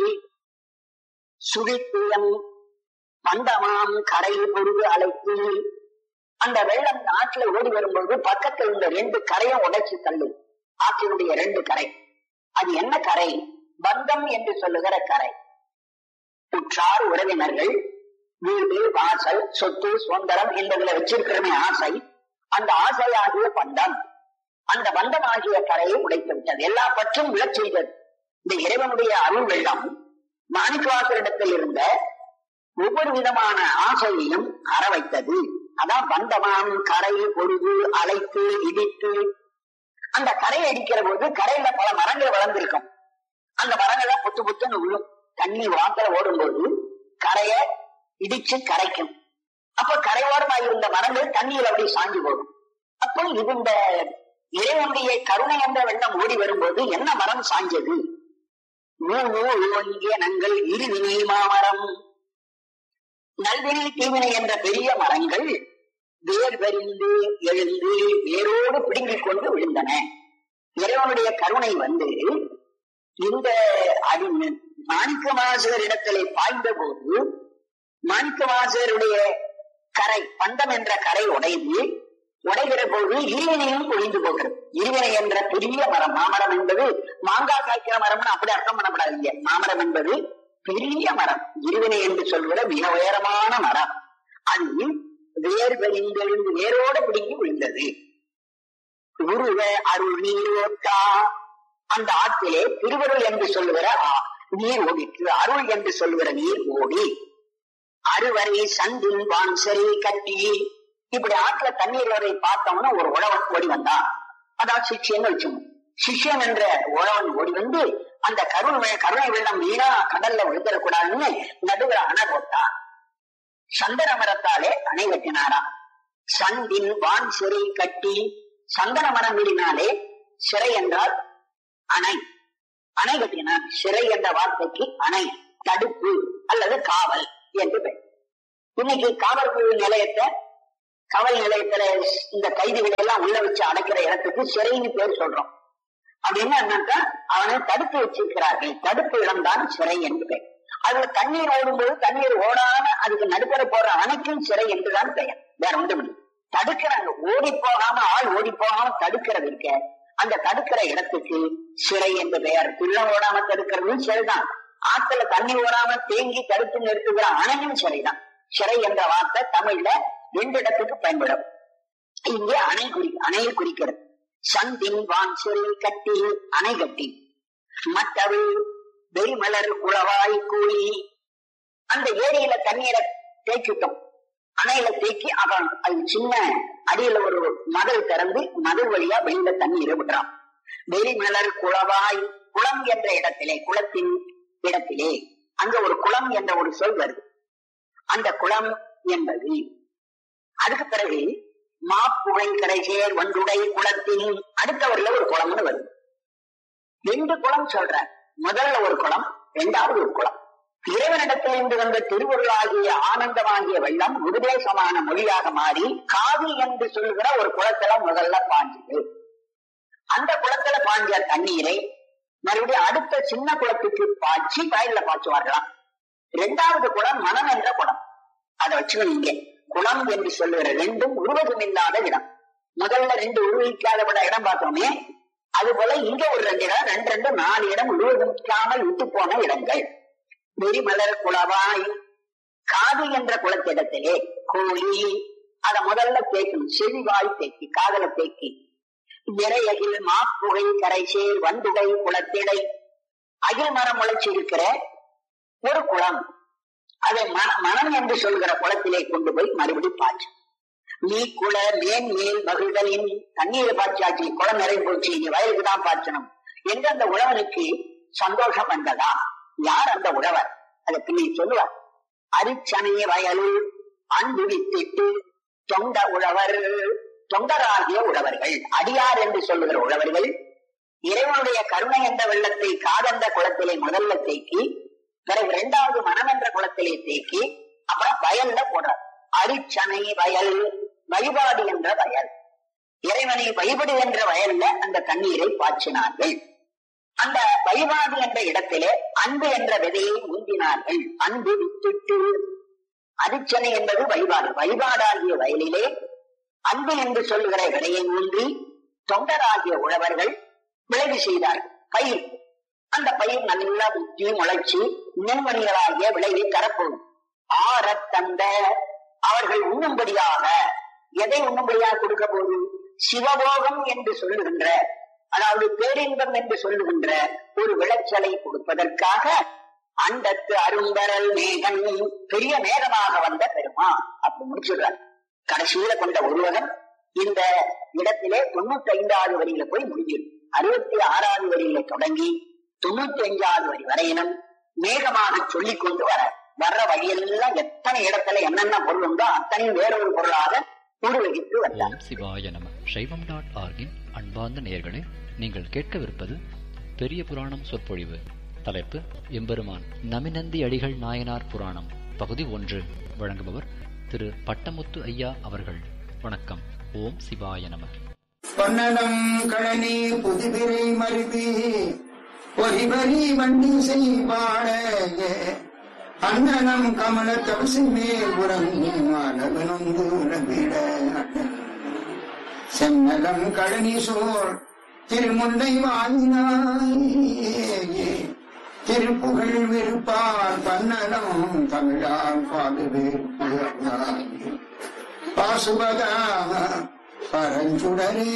சுழித்துயம் பண்டமாம் கரை பொருது அழைத்து அந்த வெள்ளம் ஆற்றுல ஓடி வரும்போது பக்கத்தில் இந்த ரெண்டு கரையும் உடைச்சு தள்ளு ஆற்றினுடைய ரெண்டு கரை அது என்ன கரை பந்தம் என்று சொல்லுகிற கரை உற்றார் உறவினர்கள் வீடு வாசல் சொத்து சுதந்திரம் என்பதுல வச்சிருக்கிறமே ஆசை அந்த ஆசையாகிய பந்தம் அந்த பந்தமாகிய கரையை உடைத்து விட்டது எல்லா பற்றும் விழச் செய்தது இந்த இறைவனுடைய அருள் வெள்ளம் மாணிக்கவாசரிடத்தில் இருந்த ஒவ்வொரு விதமான ஆசையையும் அற வைத்தது அதான் பந்தமாம் கரை பொழுது அழைத்து இடித்து அந்த கரையை அடிக்கிற போது கரையில பல மரங்கள் வளர்ந்திருக்கும் அந்த மரங்கள்லாம் புத்து புத்துன்னு விழும் தண்ணி வாக்கில ஓடும்போது கரைய இடிச்சு கரைக்கும் அப்ப கரையோரமாக இருந்த மரங்கள் தண்ணியில் அப்படி சாஞ்சு போகும் அப்போ இது இந்த இறைவனுடைய கருணை என்ற வெள்ளம் ஓடி வரும்போது என்ன மரம் சாஞ்சது நூறு ஓங்கிய நங்கள் இருவினை மாமரம் நல்வினை தீவினை என்ற பெரிய மரங்கள் வேர் வரிந்து எழுந்து வேரோடு பிடுங்கிக் கொண்டு விழுந்தன இறைவனுடைய கருணை வந்து இந்த அடி மாணிக்க வாசகர் இடத்திலே பாய்ந்த போது மாணிக்க வாசகருடைய கரை பந்தம் என்ற கரை உடைந்து உடைகிற போது இருவினையும் பொழிந்து போகிறது இருவினை என்ற பெரிய மரம் மாமரம் என்பது மாங்காய் காய்க்கிற மரம்னு அப்படி அர்த்தம் பண்ணப்படாதீங்க மாமரம் என்பது பெரிய மரம் இருவினை என்று சொல்கிற மிக உயரமான மரம் அது வேர் வெறிந்தெழுந்து வேரோடு பிடிங்கி விழுந்தது உருவ அருள் நீரோட்டா அந்த ஆற்றிலே திருவருள் என்று சொல்லுகிற ஆ- நீர் ஓடிற்று அருள் என்று சொல்லுகிற நீர் ஓடி அறுவரை சந்தின் வான் சரி கட்டி இப்படி ஆற்றுல தண்ணீர் வரை பார்த்தோம்னா ஒரு உழவன் ஓடி வந்தான் அதான் சிஷ்யன்னு வச்சோம் சிஷ்யன் என்ற உழவன் ஓடி வந்து அந்த கருணை வெ- கருணை வெள்ளம் வீணா கடல்ல விழுந்துடக்கூடாதுன்னு நடுவில் அணை போட்டான் சந்தன மரத்தாலே அணை கட்டினாராம் சந்தின் வான் சிறை கட்டி சந்தன மரங்களினாலே சிறை என்றால் அணை அணை கட்டினார் சிறை என்ற வார்த்தைக்கு அணை தடுப்பு அல்லது காவல் என்று பெயர் இன்னைக்கு காவல் நிலையத்தை காவல் நிலையத்துல இந்த கைதிகளை எல்லாம் உள்ள வச்சு அடைக்கிற இடத்துக்கு சிறைன்னு பேர் சொல்றோம் அப்படின்னா என்னக்கா அவனை தடுத்து வச்சிருக்கிறார்கள் தடுப்பு இடம்தான் சிறை என்று பெயர் அதுல தண்ணீர் ஓடும்போது தண்ணீர் ஓடாம அதுக்கு நடுத்தர போற அணைக்கும் சிறை என்றுதான் பெயர் வேற ஒன்றும் இல்லை தடுக்கிறாங்க ஓடி போகாம ஆள் ஓடி போகாம தடுக்கிறது இருக்க அந்த தடுக்கிற இடத்துக்கு சிறை என்று பெயர் பிள்ளை ஓடாம தடுக்கிறதும் சிறைதான் ஆத்துல தண்ணி ஓடாம தேங்கி தடுத்து நிறுத்துகிற அணையும் சிறைதான் சிறை என்ற வார்த்தை தமிழ்ல ரெண்டு இடத்துக்கு பயன்படும் இங்கே அணை குறி அணையை குறிக்கிறது சந்தின் வான் சிறை கட்டி அணை கட்டி மற்றவு வெறிமலர் குளவாய் கூலி அந்த ஏரியில தண்ணீரை தேக்கிட்டோம் அணையில தேக்கி அவன் அது சின்ன அடியில ஒரு மதல் திறந்து மதல் வழியா வெளியில தண்ணீரை விடுறான் வெறிமலர் குளவாய் குளம் என்ற இடத்திலே குளத்தின் இடத்திலே அங்க ஒரு குளம் என்ற ஒரு சொல் வருது அந்த குளம் என்பது அதுக்கு பிறகு மாப்புகை கரைசேர் வண்டுடை குளத்தின் அடுத்தவர்ல ஒரு குளம்னு வருது ரெண்டு குளம் சொல்ற முதல்ல ஒரு குளம் இரண்டாவது ஒரு குளம் இறைவனிடத்திலிருந்து வந்த திருவருளாகிய ஆனந்தமாகிய வெள்ளம் உபதேசமான மொழியாக மாறி காவி என்று சொல்லுகிற ஒரு குளத்துல முதல்ல பாஞ்சது அந்த குளத்துல பாஞ்ச தண்ணீரை மறுபடியும் அடுத்த சின்ன குளத்துக்கு பாய்ச்சி வயல்ல பாய்ச்சுவார்களாம் இரண்டாவது குளம் மனம் என்ற குளம் அதை வச்சுக்கோங்க குளம் என்று சொல்லுகிற ரெண்டும் உருவகம் இல்லாத இடம் முதல்ல ரெண்டு உருவிக்காத இடம் பார்த்தோமே அது போல இங்க ஒரு ரெண்டு இடம் ரெண்டு ரெண்டு நாலு இடம் உருவகிக்காமல் விட்டு போன இடங்கள் வெறிமலர் குளவாய் காது என்ற குளத்திடத்திலே கோழி அத முதல்ல தேய்க்கணும் செவிவாய் தேக்கி காதல தேக்கி இறையகில் மாப்புகை கரைசேர் வண்டுகை குளத்திடை அகில் மரம் முளைச்சி இருக்கிற ஒரு குளம் அதை மனம் என்று சொல்கிற குளத்திலே கொண்டு போய் மறுபடி பாய்ச்சு நீ குள மேன் மேல் மகிழ்களின் தண்ணீரை பாய்ச்சாச்சு குளம் நிறைய போச்சு நீ வயலுக்கு தான் பாய்ச்சணும் என்று அந்த உழவனுக்கு சந்தோஷம் வந்ததா யார் அந்த உழவர் அதை பின்னி சொல்லுவார் அரிச்சனைய வயலுள் அன்பு வித்திட்டு தொண்ட உழவர் தொண்டராகிய உழவர்கள் அடியார் என்று சொல்லுகிற உழவர்கள் இறைவனுடைய கருணை என்ற வெள்ளத்தை காதந்த குளத்திலே முதல்ல தேக்கி பிறகு இரண்டாவது மனம் என்ற குளத்திலே தேக்கி அப்புறம் வயல்ல போடுறார் அரிச்சனை வயல் வழிபாடு என்ற வயல் இறைவனை வழிபடு என்ற வயல்ல அந்த தண்ணீரை பாய்ச்சினார்கள் அந்த வழிபாடு என்ற இடத்திலே அன்பு என்ற விதையை ஊந்தினார்கள் அன்பு விட்டுட்டு அரிச்சனை என்பது வழிபாடு வழிபாடாகிய வயலிலே அன்பு என்று சொல்லுகிற விடையை ஊன்றி தொண்டராகிய உழவர்கள் விளைவு செய்தார்கள் பயிர் அந்த பயிர் நல்லா முற்றி முளைச்சு நெல்மணிகளாகிய விளைவை தரப்போகும் ஆற தந்த அவர்கள் உண்ணும்படியாக எதை உண்ணும்படியாக கொடுக்க போது சிவபோகம் என்று சொல்லுகின்ற அதாவது பேரின்பம் என்று சொல்லுகின்ற ஒரு விளைச்சலை கொடுப்பதற்காக அண்டத்து அரும்பரல் மேகன் பெரிய மேகமாக வந்த பெருமா அப்படி முடிச்சுடுறார் கடைசியில கொண்ட உருவகம் இந்த இடத்திலே தொண்ணூத்தி ஐந்தாவது வரியில போய் முடிஞ்சிடும் அறுபத்தி ஆறாவது வரியில தொடங்கி தொண்ணூத்தி அஞ்சாவது வரி வரையிலும் மேகமாக சொல்லிக் கொண்டு வர வர்ற வழியெல்லாம் எத்தனை இடத்துல என்னென்ன பொருள் உண்டோ அத்தனையும் வேறொரு பொருளாக உருவகித்து வந்தார் ஓம் சிவாய நம சைவம் டாட் ஆர்கின் அன்பார்ந்த நேயர்களே நீங்கள் கேட்கவிருப்பது பெரிய புராணம் சொற்பொழிவு தலைப்பு எம்பெருமான் நமிநந்தி அடிகள் நாயனார் புராணம் பகுதி ஒன்று வழங்குபவர் திரு பட்டமுத்து ஐயா அவர்கள் வணக்கம் ஓம் சிவாய நம பொன்னடம் கழனி புதுபிரை மருதி பொறிவரி வண்டி செய்வாட அண்ணனம் கமல தவசி மேல் உறங்கும் மாணவனொந்து உலகிட சென்னலம் கழனி சோர் திருமுல்லை வாங்கினாய் திருப்புகழ் விருப்பார் பன்னலம் தமிழால் பாடுவே பாசுபதா பரஞ்சுடரே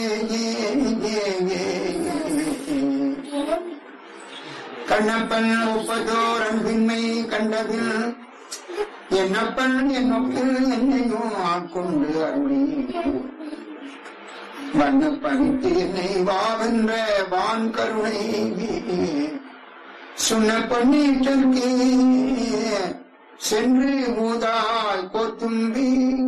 கண்ணப்பன் முப்பதோர் அன்பின்மை கண்டதில் என்னப்பன் என்னொப்பில் என்னையும் ஆட்கொண்டு அருளி வண்ணப்பணித்து என்னை வாவென்ற வான் கருணை சொன்ன பொன்னீற்றற்கு சென்று மூதாய் கோத்தும்பி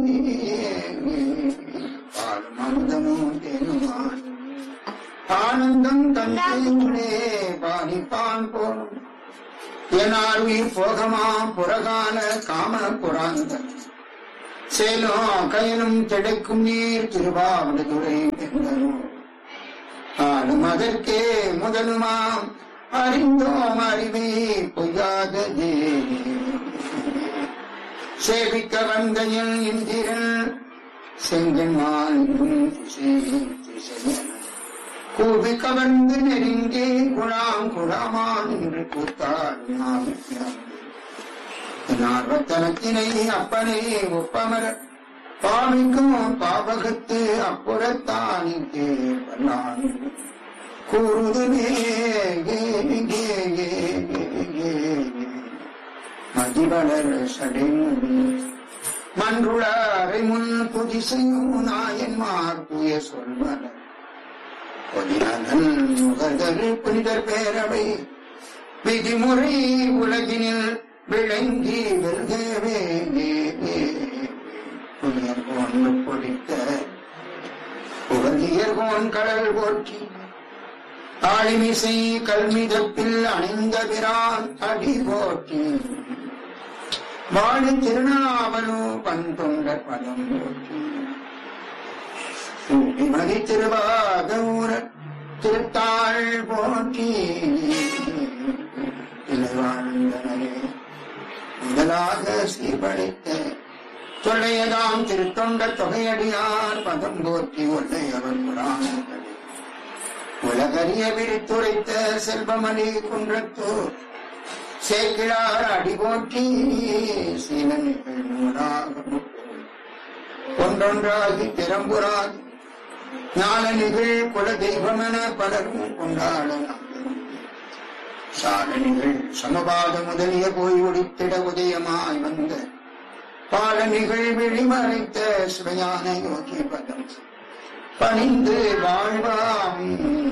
பால்மந்தமோ தேனுமான் ஆனந்தம் தந்தே பாணிப்பான் போலும் எனால் உயிர் போகமா புறகால காம புராந்தன் சேலோ கயனும் கிடைக்கும் நீர் திருவாவடுதுறை என்றனும் ஆளும் அதற்கே முதலுமாம் அறிந்தோம் அறிவே பொய்யாததே சேவிக்க வந்த என் இந்திரன் செங்கன்மால் கூவி கவர்ந்து நெருங்கி குழாம் குழாமான் என்று கூத்தாடினான் நார்வத்தனத்தினை அப்பனே ஒப்பமர பாவிக்கும் பாவகத்து அப்புறத்தானிக்கே பண்ணான் கூறுதுமே கே கே கே கே மதிவளர் சடைமுடி மன்றுளாரை முன் புதிசையும் நாயன்மார் புய சொல்வனர் பொதினதன் நுகர்தல் புனிதர் பேரவை விதிமுறை உலகினில் விளங்கி வெல்கவே புனியர் கொண்டு பொடித்த புகழியர் கோன் கடல் போற்றி ஆளிமிசை கல்மிதப்பில் அணிந்த பிரான் அடி போற்றி வாழி திருநாவலு பண்பொண்ட பதம் போற்றி மதி திருவாகூர திருத்தாள் போற்றி இளைவாழ்ந்தனரே முதலாக சீர்படைத்த தொல்லையதாம் திருத்தொண்ட தொகையடியார் பதம் போற்றி ஒல்லையவர் புராணங்களே உலகறிய விரித்துரைத்த செல்வமணி குன்றத்தூர் சேக்கிழார் அடி போற்றி சீலனிகள் நூறாக ஒன்றொன்றாகி திறம்புறாகி ஞானனிகள் குல தெய்வமென பலரும் கொண்டாடலாம் சாலனிகள் சமபாத முதலிய போய் ஒடித்திட உதயமாய் வந்த பாலனிகள் விழிமறைத்த சிவஞான யோகி பதம் பணிந்து வாழ்வாம்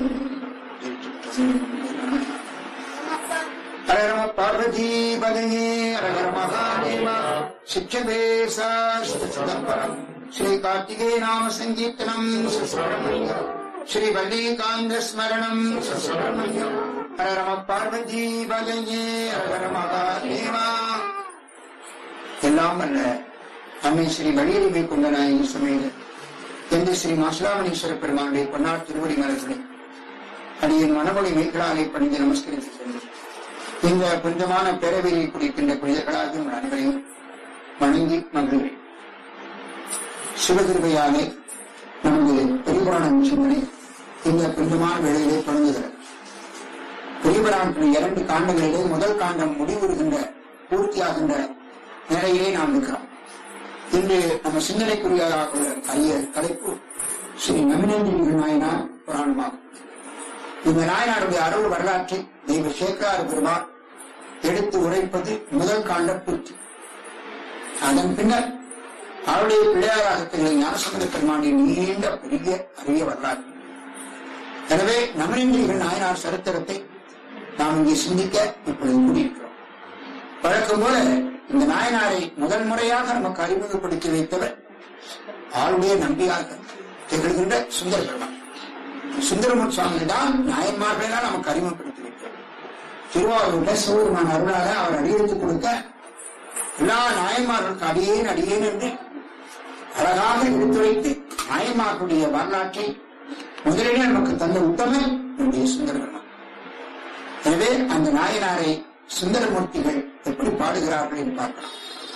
அரகர பார்வதி பதையே அரகர மகாதேவா சிக்ஷவேசா சிதம்பரம் ஸ்ரீ கார்த்திகே நாம சங்கீர்த்தனம் சுப்பிரமணியம் ஸ்ரீ வல்லிகாந்த ஸ்மரணம் சுப்பிரமணியம் அரகர பார்வதி பதையே அரகர மகாதேவா எல்லாம் அல்ல அம்மை ஸ்ரீ வழியறிவை கொண்ட நாயகி சமையல் எந்த ஸ்ரீ மாசுலாமணீஸ்வர பெருமானுடைய பொன்னார் திருவடி மலர்களை அடியின் மனமொழி மேய்களாலே பணிந்து நமஸ்கரித்து சென்றேன் இந்த புனிதமான பேரவையில் குடிக்கின்ற புனிதர்களாக உங்கள் அனைவரையும் வணங்கி மகிழ்கிறேன் சிவகிருபையாலே நமது பெரியபுராண சிந்தனை இந்த புனிதமான வேளையிலே தொடங்குகிறது பெரியபுராணத்தின் இரண்டு காண்டங்களிலே முதல் காண்டம் முடிவுறுகின்ற பூர்த்தியாகின்ற நிலையிலே நாம் இருக்கிறோம் இன்று நம்ம சிந்தனைக்குரியதாக உள்ள அரிய தலைப்பு ஸ்ரீ நமினேந்திர நாயனார் புராணமாகும் இந்த நாயனாருடைய அருள் வரலாற்றை தெய்வ சேக்கரார் பெருமாள் எடுத்து உரைப்பது முதல் காண்ட பூர்த்தி அதன் பின்னர் அவருடைய பிள்ளையாராக திகழ் ஞானசம்பந்த பெருமானின் நீண்ட பெரிய அரிய வரலாறு எனவே நமினேந்திரிகள் நாயனார் சரித்திரத்தை நாம் இங்கே சிந்திக்க இப்பொழுது கூடியிருக்கிறோம் வழக்கம் போல இந்த நாயனாரை முதல் முறையாக நமக்கு அறிமுகப்படுத்தி வைத்தவர் ஆளுடைய நம்பியாக திகழ்கின்ற சுந்தர பெருமான் சுந்தரமுன் சுவாமி தான் நாயன்மார்களெல்லாம் நமக்கு அறிமுகப்படுத்தி வைத்தார் திருவாரூர்ல சிவபெருமான் அருளாக அவர் அடியெடுத்து கொடுக்க எல்லா நாயன்மார்களுக்கு அடியேன் அடியேன் என்று அழகாக எடுத்துரைத்து நாயன்மார்களுடைய வரலாற்றை முதலிலே நமக்கு தந்த உத்தமன் நம்முடைய சுந்தர பெருமான் எனவே அந்த நாயனாரை சுந்தரமூர்த்திகள் எப்படி பாடுகிறார்கள் என்று பார்க்கலாம்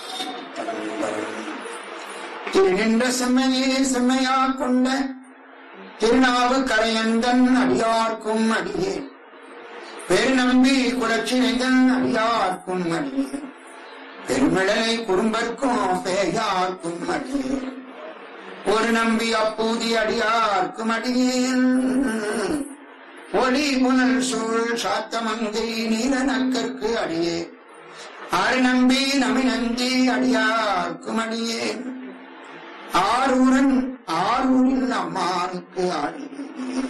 திரு நின்ற செம்மையே செம்மையா கொண்ட திருநாவு கரையந்தன் அடியார்க்கும் அடியேன் பெரு நம்பி குலச்சினைதன் அடியார்க்கும் அடியேன் பெருமிழலை குறும்பர்க்கும் பேயார்க்கும் அடியேன் ஒரு நம்பி அப்பூதி அடியார்க்கும் அடியேன் ஒளி புனல் சூழ் சாத்தமங்கை நீலநக்கற்கு அடியே ஆறு நம்பி நமி நந்தி அடியார்க்கும் அடியேன் ஆரூரன் ஆரூரில் அம்மானுக்கு ஆடியே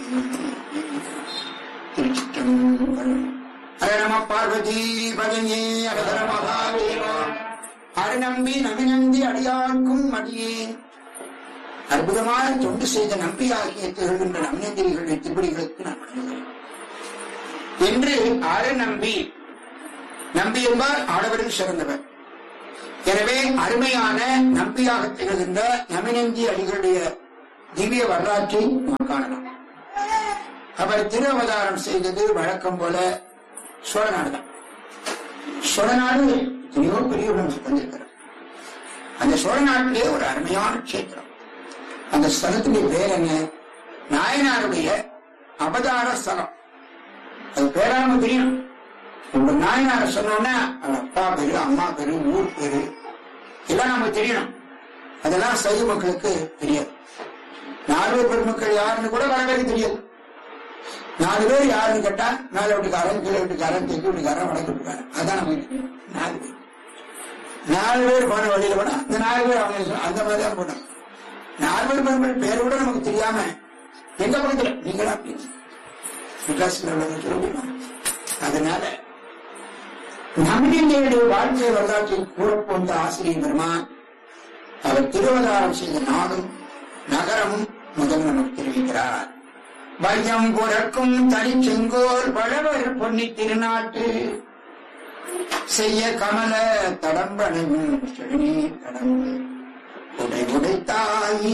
திருச்சிற்றம்பலம் அரநம பார்வதி பதனே அரகர மகாதேவா அருநம்பி நமிநந்தி அடியார்க்கும் அடியேன் அற்புதமான தொண்டு செய்த நம்பியாகிய திகழ்கின்ற நம்பியந்திரிகளுடைய திருப்படிகளுக்கு நான் வணங்குகிறேன் என்று அற நம்பி நம்பி என்பார் ஆடவரில் சிறந்தவர் எனவே அருமையான நம்பியாக திகழ்கின்ற நமினந்தி அடிகளுடைய திவ்ய வரலாற்றை நாம் காணலாம் அவர் திரு அவதாரம் செய்தது வழக்கம் போல சோழநாடு தான் சோழநாடு எத்தனையோ பெரிய வந்திருக்கிறார் அந்த சோழநாட்டிலே ஒரு அருமையான கஷேத்திரம் அந்த ஸ்தலத்துடைய பேர் என்ன நாயனாருடைய அவதார ஸ்தலம் அது பேராம தெரியும் உங்க நாயனார சொன்னோன்னா அவன் அப்பா பேரு அம்மா பேரு ஊர் பேரு எல்லாம் நமக்கு தெரியணும் அதெல்லாம் சைவ மக்களுக்கு தெரியாது நாலு பெருமக்கள் யாருன்னு கூட வரவேற்க தெரியாது நாலு பேர் யாருன்னு கேட்டா மேல வீட்டுக்காரன் கீழே வீட்டுக்காரன் தெற்கு வீட்டுக்காரன் வடக்கு வீட்டுக்காரன் அதான் நமக்கு தெரியும். நாலு பேர் நாலு பேர் போன வழியில போனா அந்த நாலு பேர் அவங்க சொல்ல- அந்த மாதிரி தான் போனாங்க நாலு பேர் பெருமக்கள் பேர் கூட நமக்கு தெரியாம எங்க பக்கத்துல நீங்களா அப்படின்னு விகாசில் உள்ளவங்க சொல்ல முடியுமா அதனால நம்பிக்கையுடைய வாழ்க்கை வரலாற்றை கூறப்போன்ற ஆசிரியர் பெருமான் அவர் திருவதாரம் செய்த நாடும் நகரமும் முதல் நமக்கு தெரிவிக்கிறார் வையம் புறக்கும் தனி செங்கோல் வளவர் பொன்னி திருநாட்டு செய்ய கமல தடம்பனும் செழி கடம்பு உடை உடைத்தாயி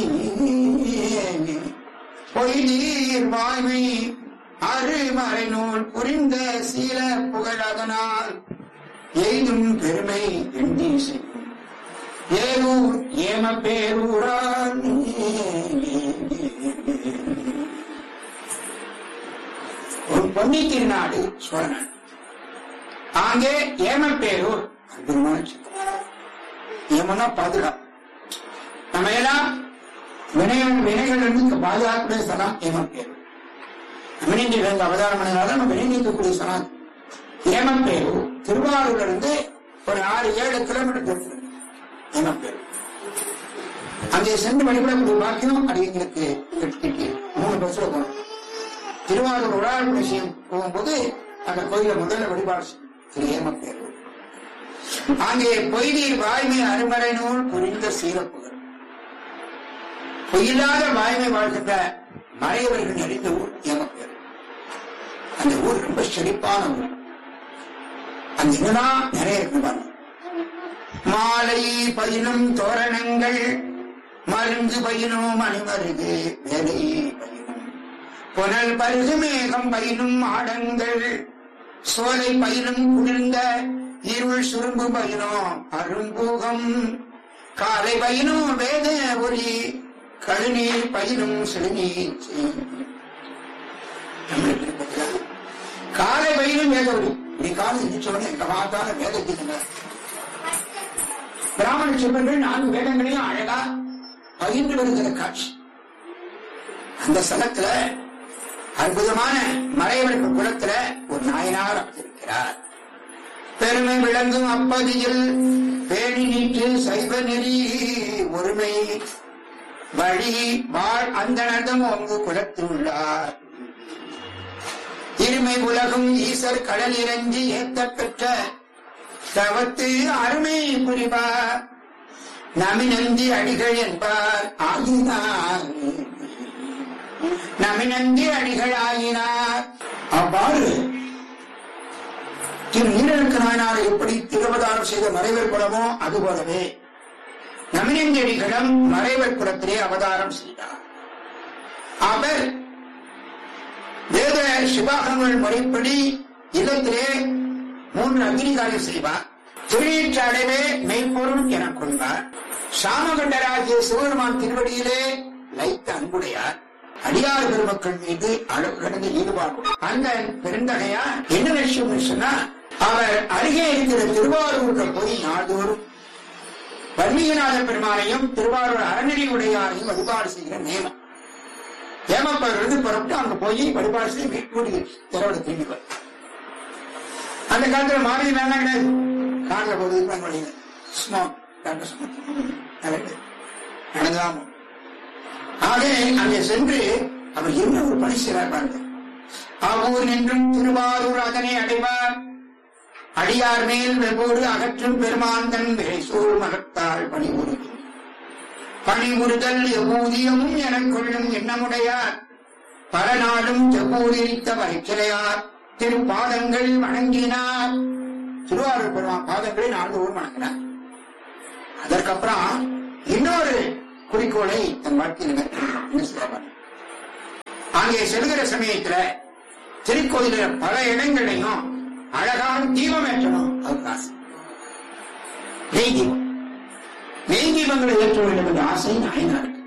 பொய்தீர் வாய்மை அருமறை நூல் புரிந்த சீல புகழதனால் எய்தும் பெருமை எண்ணி செய்யும் ஏரூர் ஏம பேரூரான் ஒரு பொன்னி திருநாடு சோழநாடு அங்கே ஏமப்பேரூர் அற்புதமான சித்திரம். ஏமன்னா பாதுகாப்பு நம்ம எல்லாம் வினயம் வினைகள் இருந்து பாதுகாக்கக்கூடிய ஸ்தலம் ஏமப்பேரூர் வினைந்து இழந்த அவதாரம் பண்ணினால நம்ம வினை நீக்கக்கூடிய ஸ்தலம் ஏமப்பேரூர் திருவாரூர்ல இருந்து ஒரு ஆறு ஏழு கிலோமீட்டர் தூரத்தில் இருக்கு. ஏமப்பேரூர் அங்கே சென்று வழிபடக்கூடிய பாக்கியம் அது எங்களுக்கு கிடைச்சிருக்கு. மூணு பஸ்ல போனோம் திருவாரூர் உடாள் விஷயம் போகும்போது அந்த கோயில முதல்ல வழிபாடு செய்யும். திரு ஏமப்பேரூர் அங்கே பொய்தீர் வாய்மை அருமறை நூல் புரிந்த சீரப்புகழ் பொய்யில்லாத வாய்மை வாழ்கின்ற மறையவர்கள் அறிந்த ஊர் ஏமப்பேரூர் அந்த ஊர் ரொம்ப செழிப்பான ஊர் அங்க என்னதான் நிறைய இருக்கு பாருங்க மாலை பயிலும் தோரணங்கள் மருந்து பயிலும் அணிமருது வேலை பயிலும் புனல் பருகு மேகம் பயிலும் ஆடங்கள் சோலை பயிலும் குளிர்ந்த இருள் சுரும்பு பயிலும் அரும்பூகம் காலை பயிலும் வேத ஒலி கழுநீர் பயிலும் சிறுநீர் நம்மளுக்கு பார்த்தீங்களா? காலை பயிலும் வேத ஒலி நீ காலை நிச்சோடனே எங்க பார்த்தாலும் வேதத்தின் பிராமண சிவர்கள் நான்கு வேதங்களையும் அழகா பயின்று வருகிற காட்சி அந்த ஸ்தலத்துல அற்புதமான மறைவர்கள் குலத்துல ஒரு நாயனார் அமைந்திருக்கிறார் பெருமை விளங்கும் அப்பதியில் பேணி நீற்று சைவ நெறி ஒருமை வழி வாழ் அந்தனதம் ஒங்கு குலத்தில் உள்ளார் இருமை உலகும் ஈசர் கடல் இறங்கி ஏத்தப் பெற்ற தவத்து அருமை புரிவார் நமினந்தி அடிகள் என்பார் ஆகினார் நமினந்தி அடிகள் ஆகினார் அவ்வாறு திரு நீரருக்கு நாயனார் எப்படி திருவதாரம் செய்த மறைவர் குலமோ அதுபோலவே நமினந்தி அடிகளும் மறைவர் குலத்திலே அவதாரம் செய்தார் அவர் வேத சிவாகங்கள் முறைப்படி இல்லத்திலே மூன்று அக்னி காரியம் செய்வார் திருநீற்று அடைவே மெய்ப்பொருள் என கொண்டார் சாமகண்டராகிய சிவபெருமான் திருவடியிலே லைத்த அன்புடையார் அடியார் பெருமக்கள் மீது அளவு கடந்த ஈடுபாடு அந்த பெருந்தகையார் என்ன விஷயம் சொன்னா அவர் அருகே இருக்கிற திருவாரூருக்கு போய் நாள்தோறும் வன்மீகநாத பெருமானையும் திருவாரூர் அறநெறி உடையாரையும் வழிபாடு செய்கிற நேமம் ஏமாப்பர் இருந்து புறப்பட்டு அங்க போய் வழிபாடு செய்து வீட்டுக்கு திறவட திரும்பிப்பார் அந்த காலத்துல மாறி வேணா கிடையாது காரில் போறதுக்கு தான் வழியில ஸ்மோக் டாக்டர் ஸ்மோக் நடந்துதான் போகணும். ஆக அங்கே சென்று அவர் என்ன ஒரு பணி செய்வார் பாருங்க ஆவூர் நின்றும் திருவாரூர் அதனை அடைவார் அடியார் மேல் வெவ்வோடு அகற்றும் பெருமாந்தன் விரைசூர் மகத்தாள் பணிபுரியும் பணிபுரிதல் எவ்வூதியமும் எனக் கொள்ளும் எண்ணமுடையார் பல நாளும் செவ்வூரித்த வரைச்சிலையார் திருப்பாதங்கள் வணங்கினார் திருவாரூர் பெருமான் பாதங்களை நாள்தோறும் வணங்கினார் அதற்கப்புறம் இன்னொரு குறிக்கோளை தன் வாழ்க்கையில் என்ன சொல்றாங்க அங்கே செல்கிற சமயத்துல திருக்கோயில பல இடங்களையும் அழகான தீபம் ஏற்றணும் அதுக்கு ஆசை நெய் தீபம் நெய் தீபங்களை ஏற்ற வேண்டும் என்ற ஆசை நாயனாருக்கு